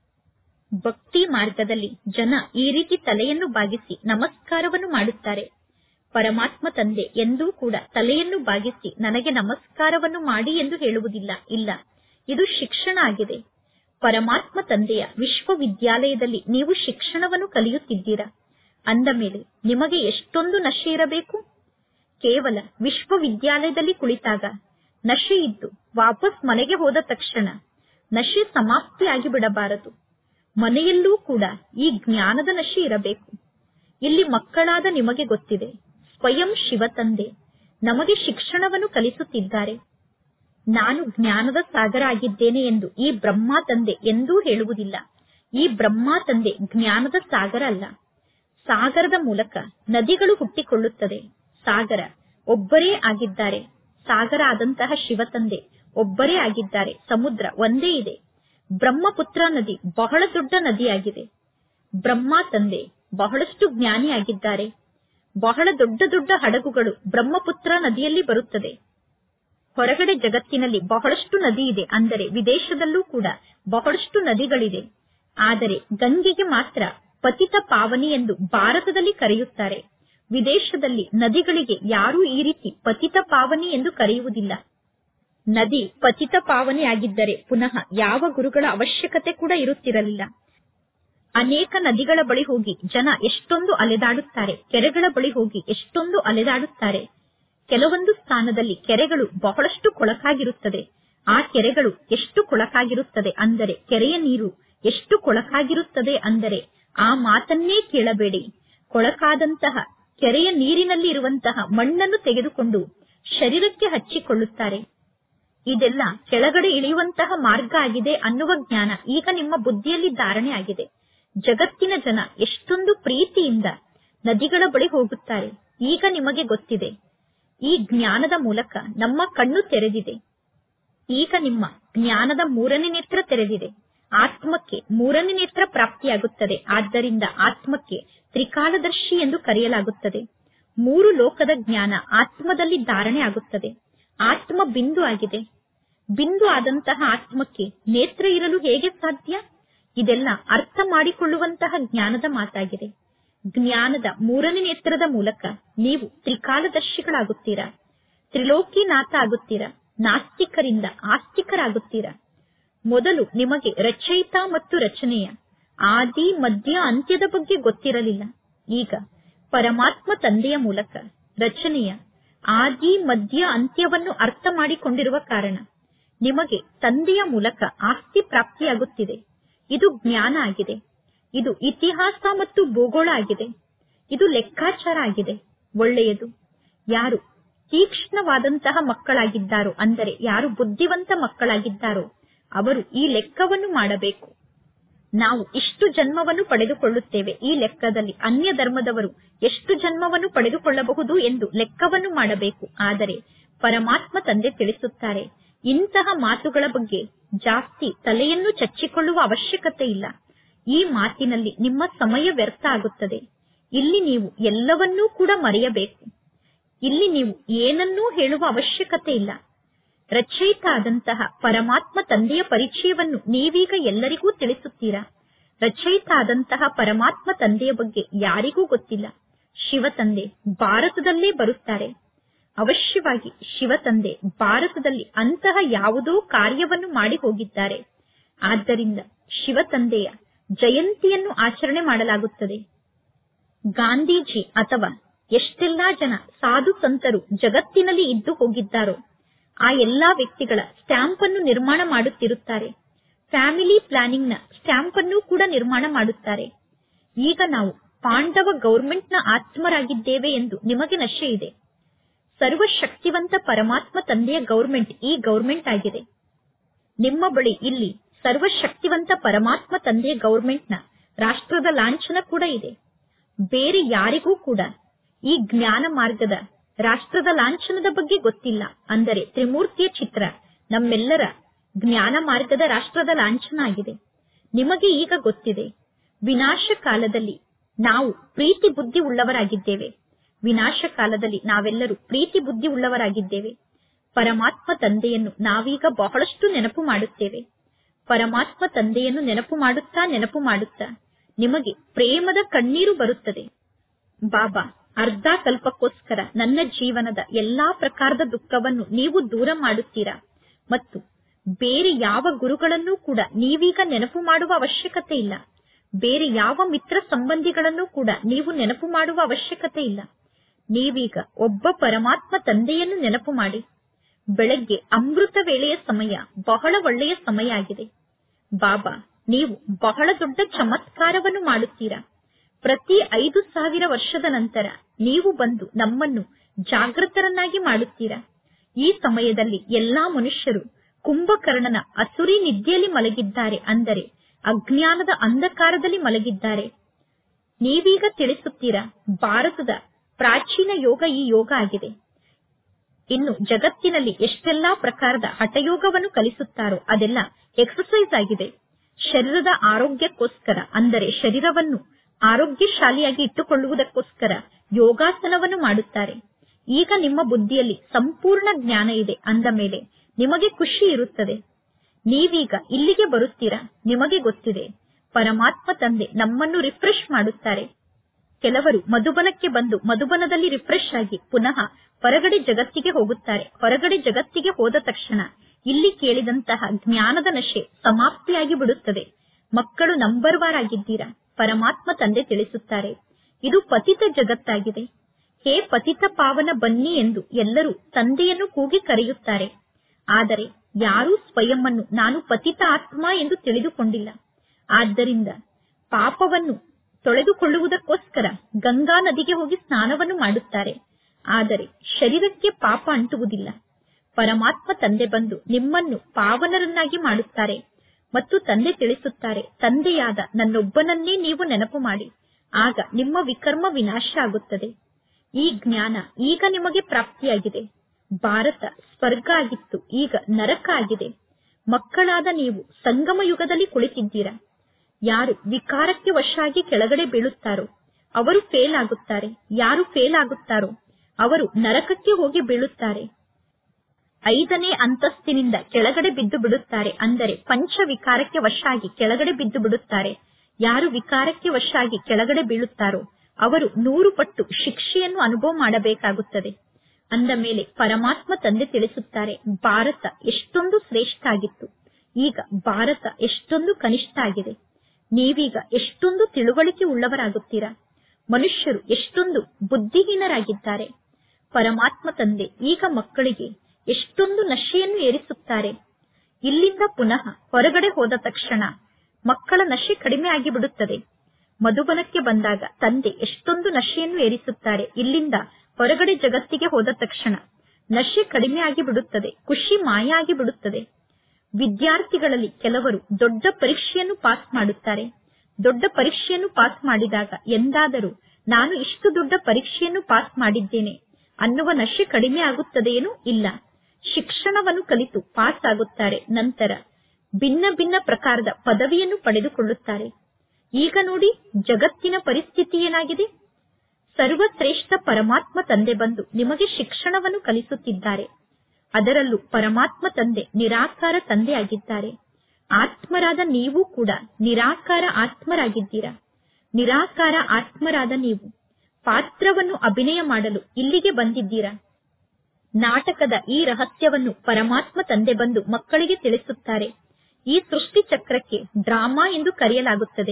ಭಕ್ತಿ ಮಾರ್ಗದಲ್ಲಿ ಜನ ಈ ರೀತಿ ತಲೆಯನ್ನು ಬಾಗಿಸಿ ನಮಸ್ಕಾರವನ್ನು ಮಾಡುತ್ತಾರೆ ಪರಮಾತ್ಮ ತಂದೆ ಎಂದೂ ಕೂಡ ತಲೆಯನ್ನು ಬಾಗಿಸಿ ನನಗೆ ನಮಸ್ಕಾರವನ್ನು ಮಾಡಿ ಎಂದು ಹೇಳುವುದಿಲ್ಲ ಇಲ್ಲ ಇದು ಶಿಕ್ಷಣ ಆಗಿದೆ ಪರಮಾತ್ಮ ತಂದೆಯ ವಿಶ್ವವಿದ್ಯಾಲಯದಲ್ಲಿ ನೀವು ಶಿಕ್ಷಣವನ್ನು ಕಲಿಯುತ್ತಿದ್ದೀರಾ ಅಂದ ಮೇಲೆ ನಿಮಗೆ ಎಷ್ಟೊಂದು ನಶೆ ಇರಬೇಕು ಕೇವಲ ವಿಶ್ವವಿದ್ಯಾಲಯದಲ್ಲಿ ಕುಳಿತಾಗ ನಶೆ ಇದ್ದು ವಾಪಸ್ ಮನೆಗೆ ಹೋದ ತಕ್ಷಣ ನಶೆ ಸಮಾಪ್ತಿಯಾಗಿ ಬಿಡಬಾರದು ಮನೆಯಲ್ಲೂ ಕೂಡ ಈ ಜ್ಞಾನದ ನಶೆ ಇರಬೇಕು ಇಲ್ಲಿ ಮಕ್ಕಳಾದ ನಿಮಗೆ ಗೊತ್ತಿದೆ ಸ್ವಯಂ ಶಿವ ತಂದೆ ನಮಗೆ ಶಿಕ್ಷಣವನ್ನು ಕಲಿಸುತ್ತಿದ್ದಾರೆ ನಾನು ಜ್ಞಾನದ ಸಾಗರ ಆಗಿದ್ದೇನೆ ಎಂದು ಈ ಬ್ರಹ್ಮ ತಂದೆ ಎಂದೂ ಹೇಳುವುದಿಲ್ಲ ಈ ಬ್ರಹ್ಮ ತಂದೆ ಜ್ಞಾನದ ಸಾಗರ ಅಲ್ಲ ಸಾಗರದ ಮೂಲಕ ನದಿಗಳು ಹುಟ್ಟಿಕೊಳ್ಳುತ್ತದೆ ಸಾಗರ ಒಬ್ಬರೇ ಆಗಿದ್ದಾರೆ ಸಾಗರ ಆದಂತಹ ಶಿವ ತಂದೆ ಒಬ್ಬರೇ ಆಗಿದ್ದಾರೆ ಸಮುದ್ರ ಒಂದೇ ಇದೆ ಬ್ರಹ್ಮಪುತ್ರ ನದಿ ಬಹಳ ದೊಡ್ಡ ನದಿಯಾಗಿದೆ ಬ್ರಹ್ಮ ತಂದೆ ಬಹಳಷ್ಟು ಜ್ಞಾನಿಯಾಗಿದ್ದಾರೆ ಬಹಳ ದೊಡ್ಡ ದೊಡ್ಡ ಹಡಗುಗಳು ಬ್ರಹ್ಮಪುತ್ರ ನದಿಯಲ್ಲಿ ಬರುತ್ತದೆ ಹೊರಗಡೆ ಜಗತ್ತಿನಲ್ಲಿ ಬಹಳಷ್ಟು ನದಿ ಇದೆ ಅಂದರೆ ವಿದೇಶದಲ್ಲೂ ಕೂಡ ಬಹಳಷ್ಟು ನದಿಗಳಿದೆ ಆದರೆ ಗಂಗೆಗೆ ಮಾತ್ರ ಪತಿತ ಪಾವನಿ ಎಂದು ಭಾರತದಲ್ಲಿ ಕರೆಯುತ್ತಾರೆ ವಿದೇಶದಲ್ಲಿ ನದಿಗಳಿಗೆ ಯಾರೂ ಈ ರೀತಿ ಪತಿತ ಪಾವನಿ ಎಂದು ಕರೆಯುವುದಿಲ್ಲ ನದಿ ಪತಿತ ಪಾವನಿ ಆಗಿದ್ದರೆ ಪುನಃ ಯಾವ ಗುರುಗಳ ಅವಶ್ಯಕತೆ ಕೂಡ ಇರುತ್ತಿರಲಿಲ್ಲ ಅನೇಕ ನದಿಗಳ ಬಳಿ ಹೋಗಿ ಜನ ಎಷ್ಟೊಂದು ಅಲೆದಾಡುತ್ತಾರೆ ಕೆರೆಗಳ ಬಳಿ ಹೋಗಿ ಎಷ್ಟೊಂದು ಅಲೆದಾಡುತ್ತಾರೆ ಕೆಲವೊಂದು ಸ್ಥಾನದಲ್ಲಿ ಕೆರೆಗಳು ಬಹಳಷ್ಟು ಕೊಳಕಾಗಿರುತ್ತದೆ ಆ ಕೆರೆಗಳು ಎಷ್ಟು ಕೊಳಕಾಗಿರುತ್ತದೆ ಅಂದರೆ ಕೆರೆಯ ನೀರು ಎಷ್ಟು ಕೊಳಕಾಗಿರುತ್ತದೆ ಅಂದರೆ ಆ ಮಾತನ್ನೇ ಕೇಳಬೇಡಿ ಕೊಳಕಾದಂತಹ ಕೆರೆಯ ನೀರಿನಲ್ಲಿ ಇರುವಂತಹ ಮಣ್ಣನ್ನು ತೆಗೆದುಕೊಂಡು ಶರೀರಕ್ಕೆ ಹಚ್ಚಿಕೊಳ್ಳುತ್ತಾರೆ ಇದೆಲ್ಲ ಕೆಳಗಡೆ ಇಳಿಯುವಂತಹ ಮಾರ್ಗ ಆಗಿದೆ ಅನ್ನುವ ಜ್ಞಾನ ಈಗ ನಿಮ್ಮ ಬುದ್ಧಿಯಲ್ಲಿ ಧಾರಣೆ ಆಗಿದೆ ಜಗತ್ತಿನ ಜನ ಎಷ್ಟೊಂದು ಪ್ರೀತಿಯಿಂದ ನದಿಗಳ ಬಳಿ ಹೋಗುತ್ತಾರೆ ಈಗ ನಿಮಗೆ ಗೊತ್ತಿದೆ ಈ ಜ್ಞಾನದ ಮೂಲಕ ನಮ್ಮ ಕಣ್ಣು ತೆರೆದಿದೆ ಈಗ ನಿಮ್ಮ ಜ್ಞಾನದ ಮೂರನೇ ನೇತ್ರ ತೆರೆದಿದೆ ಆತ್ಮಕ್ಕೆ ಮೂರನೇ ನೇತ್ರ ಪ್ರಾಪ್ತಿಯಾಗುತ್ತದೆ ಆದ್ದರಿಂದ ಆತ್ಮಕ್ಕೆ ತ್ರಿಕಾಲದರ್ಶಿ ಎಂದು ಕರೆಯಲಾಗುತ್ತದೆ ಮೂರು ಲೋಕದ ಜ್ಞಾನ ಆತ್ಮದಲ್ಲಿ ಧಾರಣೆ ಆಗುತ್ತದೆ ಆತ್ಮ ಬಿಂದು ಆಗಿದೆ ಬಿಂದು ಆದಂತಹ ಆತ್ಮಕ್ಕೆ ನೇತ್ರ ಇರಲು ಹೇಗೆ ಸಾಧ್ಯ ಇದೆಲ್ಲ ಅರ್ಥ ಮಾಡಿಕೊಳ್ಳುವಂತಹ ಜ್ಞಾನದ ಮಾತಾಗಿದೆ ಜ್ಞಾನದ ಮೂರನೇ ನೇತ್ರದ ಮೂಲಕ ನೀವು ತ್ರಿಕಾಲದರ್ಶಿಗಳಾಗುತ್ತೀರಾ ತ್ರಿಲೋಕಿನಾಥ ಆಗುತ್ತೀರಾ ನಾಸ್ತಿಕರಿಂದ ಆಸ್ತಿಕರಾಗುತ್ತೀರಾ ಮೊದಲು ನಿಮಗೆ ರಚಯಿತ ಮತ್ತು ರಚನೆಯ ಆದಿ ಮಧ್ಯ ಅಂತ್ಯದ ಬಗ್ಗೆ ಗೊತ್ತಿರಲಿಲ್ಲ ಈಗ ಪರಮಾತ್ಮ ತಂದೆಯ ಮೂಲಕ ರಚನೆಯ ಆದಿ ಮಧ್ಯ ಅಂತ್ಯವನ್ನು ಅರ್ಥ ಮಾಡಿಕೊಂಡಿರುವ ಕಾರಣ ನಿಮಗೆ ತಂದೆಯ ಮೂಲಕ ಆಸ್ತಿ ಪ್ರಾಪ್ತಿಯಾಗುತ್ತಿದೆ ಇದು ಜ್ಞಾನ ಆಗಿದೆ ಇದು ಇತಿಹಾಸ ಮತ್ತು ಭೂಗೋಳ ಆಗಿದೆ ಇದು ಲೆಕ್ಕಾಚಾರ ಆಗಿದೆ ಒಳ್ಳೆಯದು ಯಾರು ತೀಕ್ಷ್ಣವಾದಂತಹ ಮಕ್ಕಳಾಗಿದ್ದಾರೋ ಅಂದರೆ ಯಾರು ಬುದ್ಧಿವಂತ ಮಕ್ಕಳಾಗಿದ್ದಾರೋ ಅವರು ಈ ಲೆಕ್ಕವನ್ನು ಮಾಡಬೇಕು ನಾವು ಇಷ್ಟು ಜನ್ಮವನ್ನು ಪಡೆದುಕೊಳ್ಳುತ್ತೇವೆ ಈ ಲೆಕ್ಕದಲ್ಲಿ ಅನ್ಯ ಧರ್ಮದವರು ಎಷ್ಟು ಜನ್ಮವನ್ನು ಪಡೆದುಕೊಳ್ಳಬಹುದು ಎಂದು ಲೆಕ್ಕವನ್ನು ಮಾಡಬೇಕು ಆದರೆ ಪರಮಾತ್ಮ ತಂದೆ ತಿಳಿಸುತ್ತಾರೆ ಇಂತಹ ಮಾತುಗಳ ಬಗ್ಗೆ ಜಾಸ್ತಿ ತಲೆಯನ್ನು ಚಚ್ಚಿಕೊಳ್ಳುವ ಅವಶ್ಯಕತೆ ಇಲ್ಲ ಈ ಮಾತಿನಲ್ಲಿ ನಿಮ್ಮ ಸಮಯ ವ್ಯರ್ಥ ಆಗುತ್ತದೆ ಇಲ್ಲಿ ನೀವು ಎಲ್ಲವನ್ನೂ ಕೂಡ ಮರೆಯಬೇಕು ಇಲ್ಲಿ ನೀವು ಏನನ್ನೂ ಹೇಳುವ ಅವಶ್ಯಕತೆ ಇಲ್ಲ ರಚಯಿತ ಆದಂತಹ ಪರಮಾತ್ಮ ತಂದೆಯ ಪರಿಚಯವನ್ನು ನೀವೀಗ ಎಲ್ಲರಿಗೂ ತಿಳಿಸುತ್ತೀರಾ ರಚಯಿತ ಆದಂತಹ ಪರಮಾತ್ಮ ತಂದೆಯ ಬಗ್ಗೆ ಯಾರಿಗೂ ಗೊತ್ತಿಲ್ಲ ಶಿವ ತಂದೆ ಭಾರತದಲ್ಲೇ ಬರುತ್ತಾರೆ ಅವಶ್ಯವಾಗಿ ಶಿವ ತಂದೆ ಭಾರತದಲ್ಲಿ ಅಂತಹ ಯಾವುದೋ ಕಾರ್ಯವನ್ನು ಮಾಡಿ ಹೋಗಿದ್ದಾರೆ ಆದ್ದರಿಂದ ಶಿವ ತಂದೆಯ ಜಯಂತಿಯನ್ನು ಆಚರಣೆ ಮಾಡಲಾಗುತ್ತದೆ ಗಾಂಧೀಜಿ ಅಥವಾ ಎಷ್ಟೆಲ್ಲಾ ಜನ ಸಾಧು ಸಂತರು ಜಗತ್ತಿನಲ್ಲಿ ಇದ್ದು ಹೋಗಿದ್ದಾರೋ ಆ ಎಲ್ಲಾ ವ್ಯಕ್ತಿಗಳ ಸ್ಟ್ಯಾಂಪ್ ಅನ್ನು ನಿರ್ಮಾಣ ಮಾಡುತ್ತಿರುತ್ತಾರೆ ಫ್ಯಾಮಿಲಿ ಪ್ಲಾನಿಂಗ್ ನ ಸ್ಟ್ಯಾಂಪ್ ಅನ್ನು ಕೂಡ ನಿರ್ಮಾಣ ಮಾಡುತ್ತಾರೆ ಈಗ ನಾವು ಪಾಂಡವ ಗೌರ್ಮೆಂಟ್ ನ ಆತ್ಮರಾಗಿದ್ದೇವೆ ಎಂದು ನಿಮಗೆ ನಶೆ ಇದೆ ಸರ್ವಶಕ್ತಿವಂತ ಪರಮಾತ್ಮ ತಂದೆಯ ಗೌರ್ಮೆಂಟ್ ಈ ಗೌರ್ಮೆಂಟ್ ಆಗಿದೆ ನಿಮ್ಮ ಬಳಿ ಇಲ್ಲಿ ಸರ್ವಶಕ್ತಿವಂತ ಪರಮಾತ್ಮ ತಂದೆಯ ಗೌರ್ಮೆಂಟ್ ನ ರಾಷ್ಟ್ರದ ಲಾಂಛನ ಕೂಡ ಇದೆ ಬೇರೆ ಯಾರಿಗೂ ಕೂಡ ಈ ಜ್ಞಾನ ಮಾರ್ಗದ ರಾಷ್ಟ್ರದ ಲಾಂಛನದ ಬಗ್ಗೆ ಗೊತ್ತಿಲ್ಲ ಅಂದರೆ ತ್ರಿಮೂರ್ತಿಯ ಚಿತ್ರ ನಮ್ಮೆಲ್ಲರ ಜ್ಞಾನ ಮಾರ್ಗದ ರಾಷ್ಟ್ರದ ಲಾಂಛನ ಆಗಿದೆ ನಿಮಗೆ ಈಗ ಗೊತ್ತಿದೆ ವಿನಾಶ ಕಾಲದಲ್ಲಿ ನಾವು ಪ್ರೀತಿ ಬುದ್ಧಿ ಉಳ್ಳವರಾಗಿದ್ದೇವೆ ವಿನಾಶ ಕಾಲದಲ್ಲಿ ನಾವೆಲ್ಲರೂ ಪ್ರೀತಿ ಬುದ್ಧಿ ಉಳ್ಳವರಾಗಿದ್ದೇವೆ ಪರಮಾತ್ಮ ತಂದೆಯನ್ನು ನಾವೀಗ ಬಹಳಷ್ಟು ನೆನಪು ಮಾಡುತ್ತೇವೆ ಪರಮಾತ್ಮ ತಂದೆಯನ್ನು ನೆನಪು ಮಾಡುತ್ತಾ ನೆನಪು ಮಾಡುತ್ತಾ ನಿಮಗೆ ಪ್ರೇಮದ ಕಣ್ಣೀರು ಬರುತ್ತದೆ ಬಾಬಾ ಅರ್ಧ ಕಲ್ಪಕ್ಕೋಸ್ಕರ ನನ್ನ ಜೀವನದ ಎಲ್ಲಾ ಪ್ರಕಾರದ ದುಃಖವನ್ನು ನೀವು ದೂರ ಮಾಡುತ್ತೀರಾ ಮತ್ತು ಬೇರೆ ಯಾವ ಗುರುಗಳನ್ನೂ ಕೂಡ ನೀವೀಗ ನೆನಪು ಮಾಡುವ ಅವಶ್ಯಕತೆ ಇಲ್ಲ ಬೇರೆ ಯಾವ ಮಿತ್ರ ಸಂಬಂಧಿಗಳನ್ನು ಕೂಡ ನೀವು ನೆನಪು ಮಾಡುವ ಅವಶ್ಯಕತೆ ಇಲ್ಲ ನೀವೀಗ ಒಬ್ಬ ಪರಮಾತ್ಮ ತಂದೆಯನ್ನು ನೆನಪು ಮಾಡಿ ಬೆಳಗ್ಗೆ ಅಮೃತ ವೇಳೆಯ ಸಮಯ ಬಹಳ ಒಳ್ಳೆಯ ಸಮಯ ಆಗಿದೆ ಬಾಬಾ ನೀವು ಬಹಳ ದೊಡ್ಡ ಚಮತ್ಕಾರವನ್ನು ಮಾಡುತ್ತೀರಾ ಪ್ರತಿ ಐದು ಸಾವಿರ ವರ್ಷದ ನಂತರ ನೀವು ಬಂದು ನಮ್ಮನ್ನು ಜಾಗೃತರನ್ನಾಗಿ ಮಾಡುತ್ತೀರಾ ಈ ಸಮಯದಲ್ಲಿ ಎಲ್ಲಾ ಮನುಷ್ಯರು ಕುಂಭಕರ್ಣನ ಅಸುರಿ ನಿದ್ದೆಯಲ್ಲಿ ಮಲಗಿದ್ದಾರೆ ಅಂದರೆ ಅಜ್ಞಾನದ ಅಂಧಕಾರದಲ್ಲಿ ಮಲಗಿದ್ದಾರೆ ನೀವೀಗ ತಿಳಿಸುತ್ತೀರಾ ಭಾರತದ ಪ್ರಾಚೀನ ಯೋಗ ಈ ಯೋಗ ಆಗಿದೆ ಇನ್ನು ಜಗತ್ತಿನಲ್ಲಿ ಎಷ್ಟೆಲ್ಲಾ ಪ್ರಕಾರದ ಹಠಯೋಗವನ್ನು ಕಲಿಸುತ್ತಾರೋ ಅದೆಲ್ಲ ಎಕ್ಸರ್ಸೈಸ್ ಆಗಿದೆ ಶರೀರದ ಆರೋಗ್ಯಕ್ಕೋಸ್ಕರ ಅಂದರೆ ಶರೀರವನ್ನು ಆರೋಗ್ಯಶಾಲಿಯಾಗಿ ಇಟ್ಟುಕೊಳ್ಳುವುದಕ್ಕೋಸ್ಕರ ಯೋಗಾಸನವನ್ನು ಮಾಡುತ್ತಾರೆ ಈಗ ನಿಮ್ಮ ಬುದ್ಧಿಯಲ್ಲಿ ಸಂಪೂರ್ಣ ಜ್ಞಾನ ಇದೆ ಅಂದ ಮೇಲೆ ನಿಮಗೆ ಖುಷಿ ಇರುತ್ತದೆ ನೀವೀಗ ಇಲ್ಲಿಗೆ ಬರುತ್ತೀರಾ ನಿಮಗೆ ಗೊತ್ತಿದೆ ಪರಮಾತ್ಮ ತಂದೆ ನಮ್ಮನ್ನು ರಿಫ್ರೆಶ್ ಮಾಡುತ್ತಾರೆ ಕೆಲವರು ಮಧುಬನಕ್ಕೆ ಬಂದು ಮಧುಬನದಲ್ಲಿ ರಿಫ್ರೆಶ್ ಆಗಿ ಪುನಃ ಹೊರಗಡೆ ಜಗತ್ತಿಗೆ ಹೋಗುತ್ತಾರೆ ಹೊರಗಡೆ ಜಗತ್ತಿಗೆ ಹೋದ ತಕ್ಷಣ ಇಲ್ಲಿ ಕೇಳಿದಂತಹ ಜ್ಞಾನದ ನಶೆ ಸಮಾಪ್ತಿಯಾಗಿ ಬಿಡುತ್ತದೆ ಮಕ್ಕಳು ನಂಬರ್ ವಾರ್ ಆಗಿದ್ದೀರಾ ಪರಮಾತ್ಮ ತಂದೆ ತಿಳಿಸುತ್ತಾರೆ ಇದು ಪತಿತ ಜಗತ್ತಾಗಿದೆ ಹೇ ಪತಿತ ಪಾವನ ಬನ್ನಿ ಎಂದು ಎಲ್ಲರೂ ತಂದೆಯನ್ನು ಕೂಗಿ ಕರೆಯುತ್ತಾರೆ ಆದರೆ ಯಾರೂ ಸ್ವಯಂವನ್ನು ನಾನು ಪತಿತ ಆತ್ಮ ಎಂದು ತಿಳಿದುಕೊಂಡಿಲ್ಲ ಆದ್ದರಿಂದ ಪಾಪವನ್ನು ತೊಳೆದುಕೊಳ್ಳುವುದಕ್ಕೋಸ್ಕರ ಗಂಗಾ ನದಿಗೆ ಹೋಗಿ ಸ್ನಾನವನ್ನು ಮಾಡುತ್ತಾರೆ ಆದರೆ ಶರೀರಕ್ಕೆ ಪಾಪ ಅಂಟುವುದಿಲ್ಲ ಪರಮಾತ್ಮ ತಂದೆ ಬಂದು ನಿಮ್ಮನ್ನು ಪಾವನರನ್ನಾಗಿ ಮಾಡುತ್ತಾರೆ ಮತ್ತು ತಂದೆ ತಿಳಿಸುತ್ತಾರೆ ತಂದೆಯಾದ ನನ್ನೊಬ್ಬನನ್ನೇ ನೀವು ನೆನಪು ಮಾಡಿ ಆಗ ನಿಮ್ಮ ವಿಕರ್ಮ ವಿನಾಶ ಆಗುತ್ತದೆ ಈ ಜ್ಞಾನ ಈಗ ನಿಮಗೆ ಪ್ರಾಪ್ತಿಯಾಗಿದೆ ಭಾರತ ಸ್ವರ್ಗ ಆಗಿತ್ತು ಈಗ ನರಕ ಆಗಿದೆ ಮಕ್ಕಳಾದ ನೀವು ಸಂಗಮ ಯುಗದಲ್ಲಿ ಕುಳಿತಿದ್ದೀರಾ ಯಾರು ವಿಕಾರಕ್ಕೆ ವಶಾಗಿ ಕೆಳಗಡೆ ಬೀಳುತ್ತಾರೋ ಅವರು ಫೇಲ್ ಆಗುತ್ತಾರೆ ಯಾರು ಫೇಲ್ ಆಗುತ್ತಾರೋ ಅವರು ನರಕಕ್ಕೆ ಹೋಗಿ ಬೀಳುತ್ತಾರೆ ಐದನೇ ಅಂತಸ್ತಿನಿಂದ ಕೆಳಗಡೆ ಬಿದ್ದು ಬಿಡುತ್ತಾರೆ ಅಂದರೆ ಪಂಚ ವಿಕಾರಕ್ಕೆ ವಶಾಗಿ ಕೆಳಗಡೆ ಬಿದ್ದು ಬಿಡುತ್ತಾರೆ ಯಾರು ವಿಕಾರಕ್ಕೆ ವಶಾಗಿ ಕೆಳಗಡೆ ಬೀಳುತ್ತಾರೋ ಅವರು ನೂರು ಪಟ್ಟು ಶಿಕ್ಷೆಯನ್ನು ಅನುಭವ ಮಾಡಬೇಕಾಗುತ್ತದೆ ಅಂದ ಮೇಲೆ ಪರಮಾತ್ಮ ತಂದೆ ತಿಳಿಸುತ್ತಾರೆ ಭಾರತ ಎಷ್ಟೊಂದು ಶ್ರೇಷ್ಠ ಆಗಿತ್ತು ಈಗ ಭಾರತ ಎಷ್ಟೊಂದು ಕನಿಷ್ಠ ಆಗಿದೆ ನೀವೀಗ ಎಷ್ಟೊಂದು ತಿಳುವಳಿಕೆ ಉಳ್ಳವರಾಗುತ್ತೀರಾ ಮನುಷ್ಯರು ಎಷ್ಟೊಂದು ಬುದ್ಧಿಹೀನರಾಗಿದ್ದಾರೆ ಪರಮಾತ್ಮ ತಂದೆ ಈಗ ಮಕ್ಕಳಿಗೆ ಎಷ್ಟೊಂದು ನಶೆಯನ್ನು ಏರಿಸುತ್ತಾರೆ ಇಲ್ಲಿಂದ ಪುನಃ ಹೊರಗಡೆ ಹೋದ ತಕ್ಷಣ ಮಕ್ಕಳ ನಶೆ ಕಡಿಮೆ ಆಗಿಬಿಡುತ್ತದೆ ಮಧುಬನಕ್ಕೆ ಬಂದಾಗ ತಂದೆ ಎಷ್ಟೊಂದು ನಶೆಯನ್ನು ಏರಿಸುತ್ತಾರೆ ಇಲ್ಲಿಂದ ಹೊರಗಡೆ ಜಗತ್ತಿಗೆ ಹೋದ ತಕ್ಷಣ ನಶೆ ಕಡಿಮೆ ಆಗಿ ಬಿಡುತ್ತದೆ ಖುಷಿ ಮಾಯ ಆಗಿ ಬಿಡುತ್ತದೆ ವಿದ್ಯಾರ್ಥಿಗಳಲ್ಲಿ ಕೆಲವರು ದೊಡ್ಡ ಪರೀಕ್ಷೆಯನ್ನು ಪಾಸ್ ಮಾಡುತ್ತಾರೆ ದೊಡ್ಡ ಪರೀಕ್ಷೆಯನ್ನು ಪಾಸ್ ಮಾಡಿದಾಗ ಎಂದಾದರೂ ನಾನು ಇಷ್ಟು ದೊಡ್ಡ ಪರೀಕ್ಷೆಯನ್ನು ಪಾಸ್ ಮಾಡಿದ್ದೇನೆ ಅನ್ನುವ ನಶೆ ಕಡಿಮೆ ಆಗುತ್ತದೆಯೇನೂ ಇಲ್ಲ ಶಿಕ್ಷಣವನ್ನು ಕಲಿತು ಪಾಸ್ ಆಗುತ್ತಾರೆ ನಂತರ ಭಿನ್ನ ಭಿನ್ನ ಪ್ರಕಾರದ ಪದವಿಯನ್ನು ಪಡೆದುಕೊಳ್ಳುತ್ತಾರೆ ಈಗ ನೋಡಿ ಜಗತ್ತಿನ ಪರಿಸ್ಥಿತಿ ಏನಾಗಿದೆ ಸರ್ವಶ್ರೇಷ್ಠ ಪರಮಾತ್ಮ ತಂದೆ ಬಂದು ನಿಮಗೆ ಶಿಕ್ಷಣವನ್ನು ಕಲಿಸುತ್ತಿದ್ದಾರೆ ಅದರಲ್ಲೂ ಪರಮಾತ್ಮ ತಂದೆ ನಿರಾಕಾರ ತಂದೆಯಾಗಿದ್ದಾರೆ ಆತ್ಮರಾದ ನೀವು ಕೂಡ ನಿರಾಕಾರ ಆತ್ಮರಾಗಿದ್ದೀರಾ ನಿರಾಕಾರ ಆತ್ಮರಾದ ನೀವು ಪಾತ್ರವನ್ನು ಅಭಿನಯ ಮಾಡಲು ಇಲ್ಲಿಗೆ ಬಂದಿದ್ದೀರಾ ನಾಟಕದ ಈ ರಹಸ್ಯವನ್ನು ಪರಮಾತ್ಮ ತಂದೆ ಬಂದು ಮಕ್ಕಳಿಗೆ ತಿಳಿಸುತ್ತಾರೆ ಈ ಸೃಷ್ಟಿ ಚಕ್ರಕ್ಕೆ ಡ್ರಾಮಾ ಎಂದು ಕರೆಯಲಾಗುತ್ತದೆ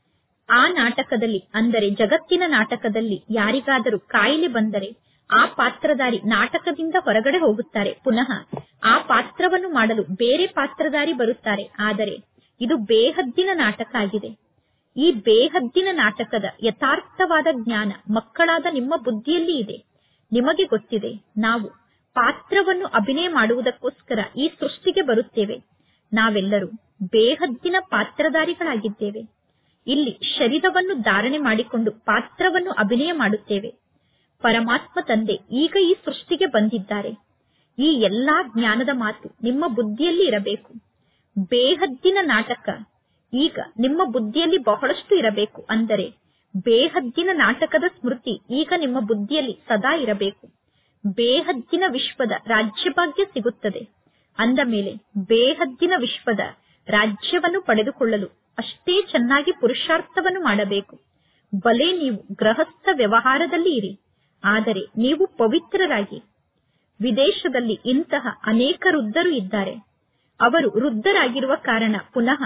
ಆ ನಾಟಕದಲ್ಲಿ ಅಂದರೆ ಜಗತ್ತಿನ ನಾಟಕದಲ್ಲಿ ಯಾರಿಗಾದರೂ ಕಾಯಿಲೆ ಬಂದರೆ ಆ ಪಾತ್ರಧಾರಿ ನಾಟಕದಿಂದ ಹೊರಗಡೆ ಹೋಗುತ್ತಾರೆ ಪುನಃ ಆ ಪಾತ್ರವನ್ನು ಮಾಡಲು ಬೇರೆ ಪಾತ್ರಧಾರಿ ಬರುತ್ತಾರೆ ಆದರೆ ಇದು ಬೇಹದ್ದಿನ ನಾಟಕ ಆಗಿದೆ ಈ ಬೇಹದ್ದಿನ ನಾಟಕದ ಯಥಾರ್ಥವಾದ ಜ್ಞಾನ ಮಕ್ಕಳಾದ ನಿಮ್ಮ ಬುದ್ಧಿಯಲ್ಲಿ ಇದೆ ನಿಮಗೆ ಗೊತ್ತಿದೆ ನಾವು ಪಾತ್ರವನ್ನು ಅಭಿನಯ ಮಾಡುವುದಕ್ಕೋಸ್ಕರ ಈ ಸೃಷ್ಟಿಗೆ ಬರುತ್ತೇವೆ ನಾವೆಲ್ಲರೂ ಬೇಹದ್ದಿನ ಪಾತ್ರಧಾರಿಗಳಾಗಿದ್ದೇವೆ ಇಲ್ಲಿ ಶರೀರವನ್ನು ಧಾರಣೆ ಮಾಡಿಕೊಂಡು ಪಾತ್ರವನ್ನು ಅಭಿನಯ ಮಾಡುತ್ತೇವೆ ಪರಮಾತ್ಮ ತಂದೆ ಈಗ ಈ ಸೃಷ್ಟಿಗೆ ಬಂದಿದ್ದಾರೆ ಈ ಎಲ್ಲಾ ಜ್ಞಾನದ ಮಾತು ನಿಮ್ಮ ಬುದ್ಧಿಯಲ್ಲಿ ಇರಬೇಕು ಬೇಹದ್ದಿನ ನಾಟಕ ಈಗ ನಿಮ್ಮ ಬುದ್ಧಿಯಲ್ಲಿ ಬಹಳಷ್ಟು ಇರಬೇಕು ಅಂದರೆ ಬೇಹದ್ದಿನ ನಾಟಕದ ಸ್ಮೃತಿ ಈಗ ನಿಮ್ಮ ಬುದ್ಧಿಯಲ್ಲಿ ಸದಾ ಇರಬೇಕು ಬೇಹದ್ದಿನ ವಿಶ್ವದ ರಾಜ್ಯಭಾಗ್ಯ ಸಿಗುತ್ತದೆ ಅಂದ ಮೇಲೆ ಬೇಹದ್ದಿನ ವಿಶ್ವದ ರಾಜ್ಯವನ್ನು ಪಡೆದುಕೊಳ್ಳಲು ಅಷ್ಟೇ ಚೆನ್ನಾಗಿ ಪುರುಷಾರ್ಥವನ್ನು ಮಾಡಬೇಕು ಬಲೆ ನೀವು ಗೃಹಸ್ಥ ವ್ಯವಹಾರದಲ್ಲಿ ಇರಿ ಆದರೆ ನೀವು ಪವಿತ್ರರಾಗಿ ವಿದೇಶದಲ್ಲಿ ಇಂತಹ ಅನೇಕ ವೃದ್ಧರು ಇದ್ದಾರೆ ಅವರು ವೃದ್ಧರಾಗಿರುವ ಕಾರಣ ಪುನಃ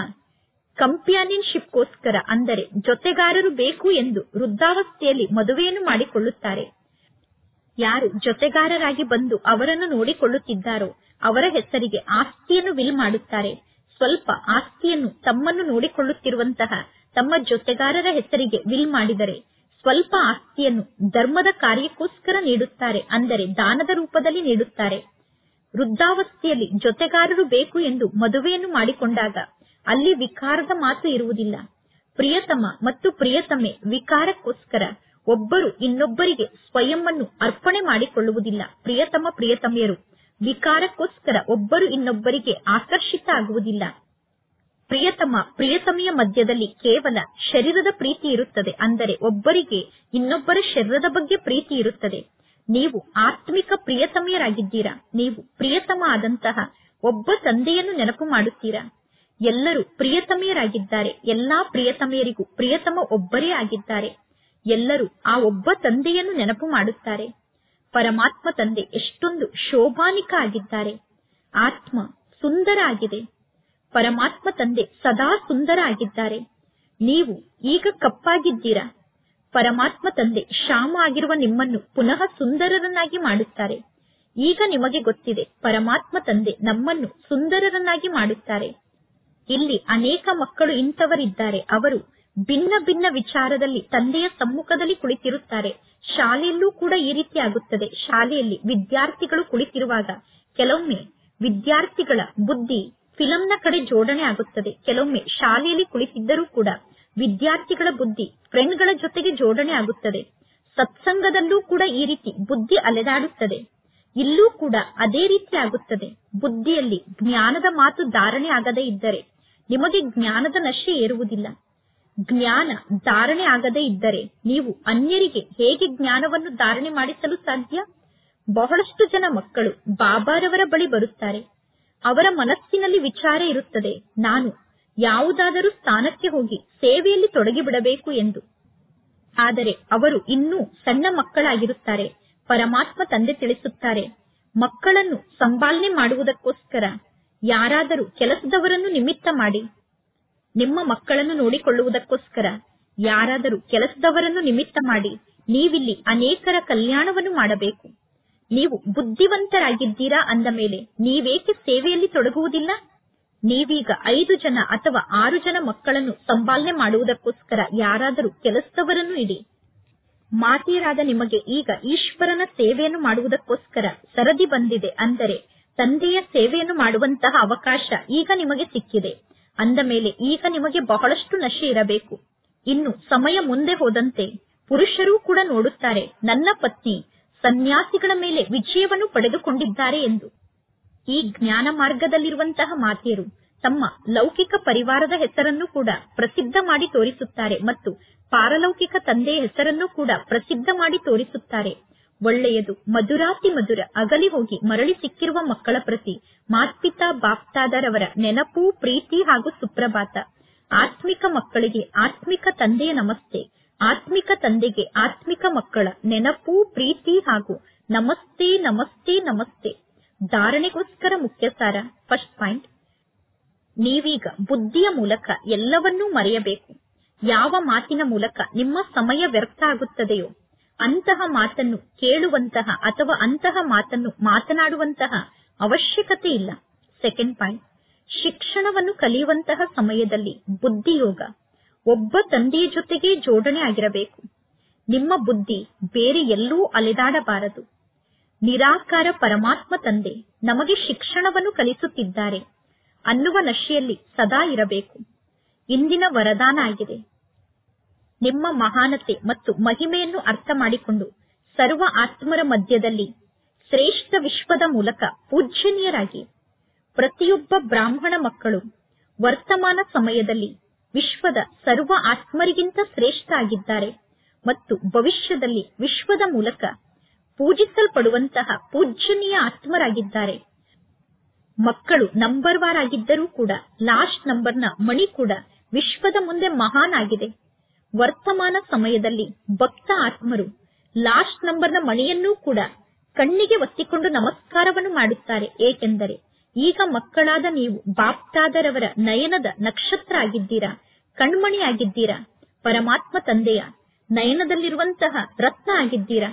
ಕಂಪ್ಯಾನಿಯನ್ಶಿಪ್ಗೋಸ್ಕರ ಅಂದರೆ ಜೊತೆಗಾರರು ಬೇಕು ಎಂದು ವೃದ್ಧಾವಸ್ಥೆಯಲ್ಲಿ ಮದುವೆಯನ್ನು ಮಾಡಿಕೊಳ್ಳುತ್ತಾರೆ ಯಾರು ಜೊತೆಗಾರರಾಗಿ ಬಂದು ಅವರನ್ನು ನೋಡಿಕೊಳ್ಳುತ್ತಿದ್ದಾರೋ ಅವರ ಹೆಸರಿಗೆ ಆಸ್ತಿಯನ್ನು ವಿಲ್ ಮಾಡುತ್ತಾರೆ ಸ್ವಲ್ಪ ಆಸ್ತಿಯನ್ನು ತಮ್ಮನ್ನು ನೋಡಿಕೊಳ್ಳುತ್ತಿರುವಂತಹ ತಮ್ಮ ಜೊತೆಗಾರರ ಹೆಸರಿಗೆ ವಿಲ್ ಮಾಡಿದರೆ ಸ್ವಲ್ಪ ಆಸ್ತಿಯನ್ನು ಧರ್ಮದ ಕಾರ್ಯಕ್ಕೋಸ್ಕರ ನೀಡುತ್ತಾರೆ ಅಂದರೆ ದಾನದ ರೂಪದಲ್ಲಿ ನೀಡುತ್ತಾರೆ ವೃದ್ಧಾವಸ್ಥೆಯಲ್ಲಿ ಜೊತೆಗಾರರು ಬೇಕು ಎಂದು ಮದುವೆಯನ್ನು ಮಾಡಿಕೊಂಡಾಗ ಅಲ್ಲಿ ವಿಕಾರದ ಮಾತು ಇರುವುದಿಲ್ಲ ಪ್ರಿಯತಮ ಮತ್ತು ಪ್ರಿಯತಮೆ ವಿಕಾರಕ್ಕೋಸ್ಕರ ಒಬ್ಬರು ಇನ್ನೊಬ್ಬರಿಗೆ ಸ್ವಯಂವನ್ನು ಅರ್ಪಣೆ ಮಾಡಿಕೊಳ್ಳುವುದಿಲ್ಲ ಪ್ರಿಯತಮ ಪ್ರಿಯತಮೆಯರು ವಿಕಾರಕ್ಕೋಸ್ಕರ ಒಬ್ಬರು ಇನ್ನೊಬ್ಬರಿಗೆ ಆಕರ್ಷಿತ ಆಗುವುದಿಲ್ಲ ಪ್ರಿಯತಮ ಪ್ರಿಯತಮೆಯ ಮಧ್ಯದಲ್ಲಿ ಕೇವಲ ಶರೀರದ ಪ್ರೀತಿ ಇರುತ್ತದೆ ಅಂದರೆ ಒಬ್ಬರಿಗೆ ಇನ್ನೊಬ್ಬರ ಶರೀರದ ಬಗ್ಗೆ ಪ್ರೀತಿ ಇರುತ್ತದೆ ನೀವು ಆತ್ಮಿಕ ಪ್ರಿಯತಮೆಯರಾಗಿದ್ದೀರಾ ನೀವು ಪ್ರಿಯತಮ ಆದಂತಹ ಒಬ್ಬ ತಂದೆಯನ್ನು ನೆನಪು ಮಾಡುತ್ತೀರಾ ಎಲ್ಲರೂ ಪ್ರಿಯತಮೆಯರಾಗಿದ್ದಾರೆ ಎಲ್ಲಾ ಪ್ರಿಯತಮೆಯರಿಗೂ ಪ್ರಿಯತಮ ಒಬ್ಬರೇ ಆಗಿದ್ದಾರೆ ಎಲ್ಲರೂ ಆ ಒಬ್ಬ ತಂದೆಯನ್ನು ನೆನಪು ಮಾಡುತ್ತಾರೆ ಪರಮಾತ್ಮ ತಂದೆ ಎಷ್ಟೊಂದು ಶೋಭಾನಿಕ ಆಗಿದ್ದಾರೆ ಆತ್ಮ ಸುಂದರ ಆಗಿದೆ ಪರಮಾತ್ಮ ತಂದೆ ಸದಾ ಸುಂದರ ಆಗಿದ್ದಾರೆ ನೀವು ಈಗ ಕಪ್ಪಾಗಿದ್ದೀರಾ ಪರಮಾತ್ಮ ತಂದೆ ಶ್ಯಾಮ ಆಗಿರುವ ನಿಮ್ಮನ್ನು ಪುನಃ ಸುಂದರರನ್ನಾಗಿ ಮಾಡುತ್ತಾರೆ ಈಗ ನಿಮಗೆ ಗೊತ್ತಿದೆ ಪರಮಾತ್ಮ ತಂದೆ ನಮ್ಮನ್ನು ಸುಂದರರನ್ನಾಗಿ ಮಾಡುತ್ತಾರೆ ಇಲ್ಲಿ ಅನೇಕ ಮಕ್ಕಳು ಇಂಥವರಿದ್ದಾರೆ ಅವರು ಭಿನ್ನ ಭಿನ್ನ ವಿಚಾರದಲ್ಲಿ ತಂದೆಯ ಸಮ್ಮುಖದಲ್ಲಿ ಕುಳಿತಿರುತ್ತಾರೆ ಶಾಲೆಯಲ್ಲೂ ಕೂಡ ಈ ರೀತಿ ಆಗುತ್ತದೆ ಶಾಲೆಯಲ್ಲಿ ವಿದ್ಯಾರ್ಥಿಗಳು ಕುಳಿತಿರುವಾಗ ಕೆಲವೊಮ್ಮೆ ವಿದ್ಯಾರ್ಥಿಗಳ ಬುದ್ಧಿ ಫಿಲಂನ ಕಡೆ ಜೋಡಣೆ ಆಗುತ್ತದೆ ಕೆಲವೊಮ್ಮೆ ಶಾಲೆಯಲ್ಲಿ ಕುಳಿತಿದ್ದರೂ ಕೂಡ ವಿದ್ಯಾರ್ಥಿಗಳ ಬುದ್ಧಿ ಫ್ರೆಂಡ್ಗಳ ಜೊತೆಗೆ ಜೋಡಣೆ ಆಗುತ್ತದೆ ಸತ್ಸಂಗದಲ್ಲೂ ಕೂಡ ಈ ರೀತಿ ಬುದ್ಧಿ ಅಲೆದಾಡುತ್ತದೆ ಇಲ್ಲೂ ಕೂಡ ಅದೇ ರೀತಿ ಆಗುತ್ತದೆ ಬುದ್ಧಿಯಲ್ಲಿ ಜ್ಞಾನದ ಮಾತು ಧಾರಣೆ ಆಗದೇ ಇದ್ದರೆ ನಿಮಗೆ ಜ್ಞಾನದ ನಶೆ ಏರುವುದಿಲ್ಲ ಜ್ಞಾನ ಧಾರಣೆ ಆಗದೇ ಇದ್ದರೆ ನೀವು ಅನ್ಯರಿಗೆ ಹೇಗೆ ಜ್ಞಾನವನ್ನು ಧಾರಣೆ ಮಾಡಿಸಲು ಸಾಧ್ಯ ಬಹಳಷ್ಟು ಜನ ಮಕ್ಕಳು ಬಾಬಾರವರ ಬಳಿ ಬರುತ್ತಾರೆ ಅವರ ಮನಸ್ಸಿನಲ್ಲಿ ವಿಚಾರ ಇರುತ್ತದೆ ನಾನು ಯಾವುದಾದರೂ ಸ್ಥಾನಕ್ಕೆ ಹೋಗಿ ಸೇವೆಯಲ್ಲಿ ತೊಡಗಿಬಿಡಬೇಕು ಎಂದು ಆದರೆ ಅವರು ಇನ್ನೂ ಸಣ್ಣ ಮಕ್ಕಳಾಗಿರುತ್ತಾರೆ ಪರಮಾತ್ಮ ತಂದೆ ತಿಳಿಸುತ್ತಾರೆ ಮಕ್ಕಳನ್ನು ಸಂಪಾಲನೆ ಮಾಡುವುದಕ್ಕೋಸ್ಕರ ಯಾರಾದರೂ ಕೆಲಸದವರನ್ನು ನಿಮಿತ್ತ ಮಾಡಿ ನಿಮ್ಮ ಮಕ್ಕಳನ್ನು ನೋಡಿಕೊಳ್ಳುವುದಕ್ಕೋಸ್ಕರ ಯಾರಾದರೂ ಕೆಲಸದವರನ್ನು ನಿಮಿತ್ತ ಮಾಡಿ ನೀವಿಲ್ಲಿ ಅನೇಕರ ಕಲ್ಯಾಣವನ್ನು ಮಾಡಬೇಕು ನೀವು ಬುದ್ಧಿವಂತರಾಗಿದ್ದೀರಾ ಅಂದ ಮೇಲೆ ನೀವೇಕೆ ಸೇವೆಯಲ್ಲಿ ತೊಡಗುವುದಿಲ್ಲ ನೀವೀಗ ಐದು ಜನ ಅಥವಾ ಆರು ಜನ ಮಕ್ಕಳನ್ನು ಸಂಪಾಲನೆ ಮಾಡುವುದಕ್ಕೋಸ್ಕರ ಯಾರಾದರೂ ಕೆಲಸದವರನ್ನು ಇಡಿ ಮಾತೆಯರಾದ ನಿಮಗೆ ಈಗ ಈಶ್ವರನ ಸೇವೆಯನ್ನು ಮಾಡುವುದಕ್ಕೋಸ್ಕರ ಸರದಿ ಬಂದಿದೆ ಅಂದರೆ ತಂದೆಯ ಸೇವೆಯನ್ನು ಮಾಡುವಂತಹ ಅವಕಾಶ ಈಗ ನಿಮಗೆ ಸಿಕ್ಕಿದೆ ಅಂದ ಮೇಲೆ ಈಗ ನಿಮಗೆ ಬಹಳಷ್ಟು ನಶೆ ಇರಬೇಕು ಇನ್ನು ಸಮಯ ಮುಂದೆ ಹೋದಂತೆ ಪುರುಷರೂ ಕೂಡ ನೋಡುತ್ತಾರೆ ನನ್ನ ಪತ್ನಿ ಸನ್ಯಾಸಿಗಳ ಮೇಲೆ ವಿಜಯವನ್ನು ಪಡೆದುಕೊಂಡಿದ್ದಾರೆ ಎಂದು ಈ ಜ್ಞಾನ ಮಾರ್ಗದಲ್ಲಿರುವಂತಹ ಮಾತೆಯರು ತಮ್ಮ ಲೌಕಿಕ ಪರಿವಾರದ ಹೆಸರನ್ನು ಕೂಡ ಪ್ರಸಿದ್ಧ ಮಾಡಿ ತೋರಿಸುತ್ತಾರೆ ಮತ್ತು ಪಾರಲೌಕಿಕ ತಂದೆಯ ಹೆಸರನ್ನು ಕೂಡ ಪ್ರಸಿದ್ಧ ಮಾಡಿ ತೋರಿಸುತ್ತಾರೆ ಒಳ್ಳೆಯದು ಮಧುರಾತಿ ಮಧುರ ಅಗಲಿ ಹೋಗಿ ಮರಳಿ ಸಿಕ್ಕಿರುವ ಮಕ್ಕಳ ಪ್ರತಿ ಮಾತ್ಪಿತಾ ಬಾಪ್ತಾದರವರ ನೆನಪು ಪ್ರೀತಿ ಹಾಗೂ ಸುಪ್ರಭಾತ ಆತ್ಮಿಕ ಮಕ್ಕಳಿಗೆ ಆತ್ಮಿಕ ತಂದೆಯ ನಮಸ್ತೆ ಆತ್ಮಿಕ ತಂದೆಗೆ ಆತ್ಮಿಕ ಮಕ್ಕಳ ನೆನಪು ಪ್ರೀತಿ ಹಾಗೂ ನಮಸ್ತೆ ನಮಸ್ತೆ ನಮಸ್ತೆ ಧಾರಣೆಗೋಸ್ಕರ ಮುಖ್ಯ ಸಾರ ಫಸ್ಟ್ ಪಾಯಿಂಟ್ ನೀವೀಗ ಬುದ್ಧಿಯ ಮೂಲಕ ಎಲ್ಲವನ್ನೂ ಮರೆಯಬೇಕು ಯಾವ ಮಾತಿನ ಮೂಲಕ ನಿಮ್ಮ ಸಮಯ ವ್ಯರ್ಥ ಆಗುತ್ತದೆಯೋ ಅಂತಹ ಮಾತನ್ನು ಕೇಳುವಂತಹ ಅಥವಾ ಅಂತಹ ಮಾತನ್ನು ಮಾತನಾಡುವಂತಹ ಅವಶ್ಯಕತೆ ಇಲ್ಲ ಸೆಕೆಂಡ್ ಪಾಯಿಂಟ್ ಶಿಕ್ಷಣವನ್ನು ಕಲಿಯುವಂತಹ ಸಮಯದಲ್ಲಿ ಬುದ್ಧಿಯೋಗ ಒಬ್ಬ ತಂದೆಯ ಜೊತೆಗೆ ಜೋಡಣೆ ಆಗಿರಬೇಕು ನಿಮ್ಮ ಬುದ್ಧಿ ಬೇರೆ ಎಲ್ಲೂ ಅಲೆದಾಡಬಾರದು ನಿರಾಕಾರ ಪರಮಾತ್ಮ ತಂದೆ ನಮಗೆ ಶಿಕ್ಷಣವನ್ನು ಕಲಿಸುತ್ತಿದ್ದಾರೆ ಅನ್ನುವ ನಶೆಯಲ್ಲಿ ಸದಾ ಇರಬೇಕು ಇಂದಿನ ವರದಾನ ಆಗಿದೆ ನಿಮ್ಮ ಮಹಾನತೆ ಮತ್ತು ಮಹಿಮೆಯನ್ನು ಅರ್ಥ ಮಾಡಿಕೊಂಡು ಸರ್ವ ಆತ್ಮರ ಮಧ್ಯದಲ್ಲಿ ಶ್ರೇಷ್ಠ ವಿಶ್ವದ ಮೂಲಕ ಪೂಜ್ಯನೀಯರಾಗಿ ಪ್ರತಿಯೊಬ್ಬ ಬ್ರಾಹ್ಮಣ ಮಕ್ಕಳು ವರ್ತಮಾನ ಸಮಯದಲ್ಲಿ ವಿಶ್ವದ ಸರ್ವ ಆತ್ಮರಿಗಿಂತ ಶ್ರೇಷ್ಠ ಆಗಿದ್ದಾರೆ ಮತ್ತು ಭವಿಷ್ಯದಲ್ಲಿ ವಿಶ್ವದ ಮೂಲಕ ಪೂಜಿಸಲ್ಪಡುವಂತಹ ಪೂಜ್ಯನೀಯ ಆತ್ಮರಾಗಿದ್ದಾರೆ ಮಕ್ಕಳು ನಂಬರ್ ವಾರ್ ಆಗಿದ್ದರೂ ಕೂಡ ಲಾಸ್ಟ್ ನಂಬರ್ನ ಮಣಿ ಕೂಡ ವಿಶ್ವದ ಮುಂದೆ ಮಹಾನ್ ಆಗಿದೆ ವರ್ತಮಾನ ಸಮಯದಲ್ಲಿ ಭಕ್ತ ಆತ್ಮರು ಲಾಸ್ಟ್ ನಂಬರ್ನ ಮಣಿಯನ್ನೂ ಕೂಡ ಕಣ್ಣಿಗೆ ಒತ್ತಿಕೊಂಡು ನಮಸ್ಕಾರವನ್ನು ಮಾಡುತ್ತಾರೆ ಏಕೆಂದರೆ ಈಗ ಮಕ್ಕಳಾದ ನೀವು ಬಾಪ್ತಾದರವರ ನಯನದ ನಕ್ಷತ್ರ ಆಗಿದ್ದೀರಾ ಕಣ್ಮಣಿ ಆಗಿದ್ದೀರಾ ಪರಮಾತ್ಮ ತಂದೆಯ ನಯನದಲ್ಲಿರುವಂತಹ ರತ್ನ ಆಗಿದ್ದೀರಾ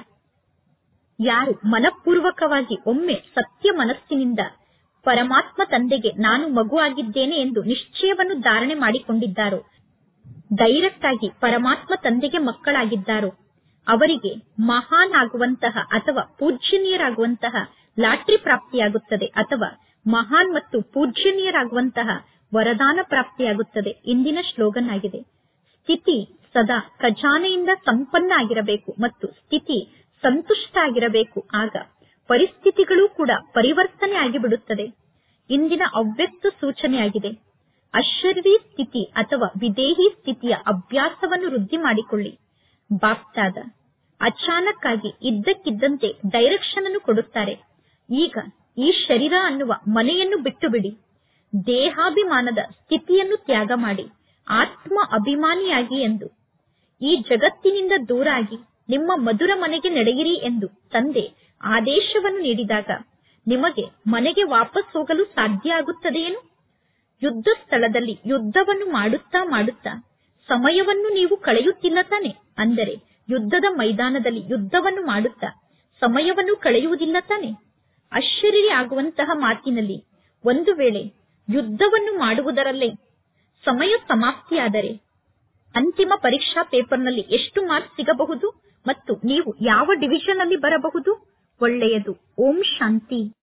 ಯಾರು ಮನಪೂರ್ವಕವಾಗಿ ಒಮ್ಮೆ ಸತ್ಯ ಮನಸ್ಸಿನಿಂದ ಪರಮಾತ್ಮ ತಂದೆಗೆ ನಾನು ಮಗು ಆಗಿದ್ದೇನೆ ಎಂದು ನಿಶ್ಚಯವನ್ನು ಧಾರಣೆ ಮಾಡಿಕೊಂಡಿದ್ದಾರೋ ಡೈರೆಕ್ಟ್ ಆಗಿ ಪರಮಾತ್ಮ ತಂದೆಗೆ ಮಕ್ಕಳಾಗಿದ್ದಾರೋ ಅವರಿಗೆ ಮಹಾನ್ ಆಗುವಂತಹ ಅಥವಾ ಪೂಜ್ಯನೀಯರಾಗುವಂತಹ ಲಾಟ್ರಿ ಪ್ರಾಪ್ತಿಯಾಗುತ್ತದೆ ಅಥವಾ ಮಹಾನ್ ಮತ್ತು ಪೂಜ್ಯನೀಯರಾಗುವಂತಹ ವರದಾನ ಪ್ರಾಪ್ತಿಯಾಗುತ್ತದೆ ಇಂದಿನ ಸ್ಲೋಗನ್ ಆಗಿದೆ ಸ್ಥಿತಿ ಸದಾ ಖಜಾನೆಯಿಂದ ಸಂಪನ್ನ ಆಗಿರಬೇಕು ಮತ್ತು ಸ್ಥಿತಿ ಸಂತುಷ್ಟ ಆಗಿರಬೇಕು ಆಗ ಪರಿಸ್ಥಿತಿಗಳು ಕೂಡ ಪರಿವರ್ತನೆ ಆಗಿಬಿಡುತ್ತದೆ ಇಂದಿನ ಅವ್ಯಕ್ತ ಸೂಚನೆಯಾಗಿದೆ ಅಶರೀರಿ ಸ್ಥಿತಿ ಅಥವಾ ವಿದೇಹಿ ಸ್ಥಿತಿಯ ಅಭ್ಯಾಸವನ್ನು ವೃದ್ಧಿ ಮಾಡಿಕೊಳ್ಳಿ ಬಾಪ್ತಾದ ಅಚಾನಕ್ ಆಗಿ ಇದ್ದಕ್ಕಿದ್ದಂತೆ ಡೈರೆಕ್ಷನ್ ಅನ್ನು ಕೊಡುತ್ತಾರೆ ಈಗ ಈ ಶರೀರ ಅನ್ನುವ ಮನೆಯನ್ನು ಬಿಟ್ಟು ಬಿಡಿ ದೇಹಾಭಿಮಾನದ ಸ್ಥಿತಿಯನ್ನು ತ್ಯಾಗ ಮಾಡಿ ಆತ್ಮ ಅಭಿಮಾನಿಯಾಗಿ ಎಂದು ಈ ಜಗತ್ತಿನಿಂದ ದೂರಾಗಿ ನಿಮ್ಮ ಮಧುರ ಮನೆಗೆ ನಡೆಯಿರಿ ಎಂದು ತಂದೆ ಆದೇಶವನ್ನು ನೀಡಿದಾಗ ನಿಮಗೆ ಮನೆಗೆ ವಾಪಸ್ ಹೋಗಲು ಸಾಧ್ಯ ಆಗುತ್ತದೆಯೇನು ಯುದ್ಧ ಸ್ಥಳದಲ್ಲಿ ಯುದ್ಧವನ್ನು ಮಾಡುತ್ತಾ ಮಾಡುತ್ತಾ ಸಮಯವನ್ನು ನೀವು ಕಳೆಯುತ್ತಿಲ್ಲ ತಾನೆ ಅಂದರೆ ಯುದ್ಧದ ಮೈದಾನದಲ್ಲಿ ಯುದ್ಧವನ್ನು ಮಾಡುತ್ತಾ ಸಮಯವನ್ನು ಕಳೆಯುವುದಿಲ್ಲ ತಾನೆ ಅಶರೀರಿ ಆಗುವಂತಹ ಮಾತಿನಲ್ಲಿ ಒಂದು ವೇಳೆ ಯುದ್ಧವನ್ನು ಮಾಡುವುದರಲ್ಲೇ ಸಮಯ ಸಮಾಪ್ತಿಯಾದರೆ ಅಂತಿಮ ಪರೀಕ್ಷಾ ಪೇಪರ್ನಲ್ಲಿ ಎಷ್ಟು ಮಾರ್ಕ್ಸ್ ಸಿಗಬಹುದು ಮತ್ತು ನೀವು ಯಾವ ಡಿವಿಷನ್ ಅಲ್ಲಿ ಬರಬಹುದು ಒಳ್ಳೆಯದು ಓಂ ಶಾಂತಿ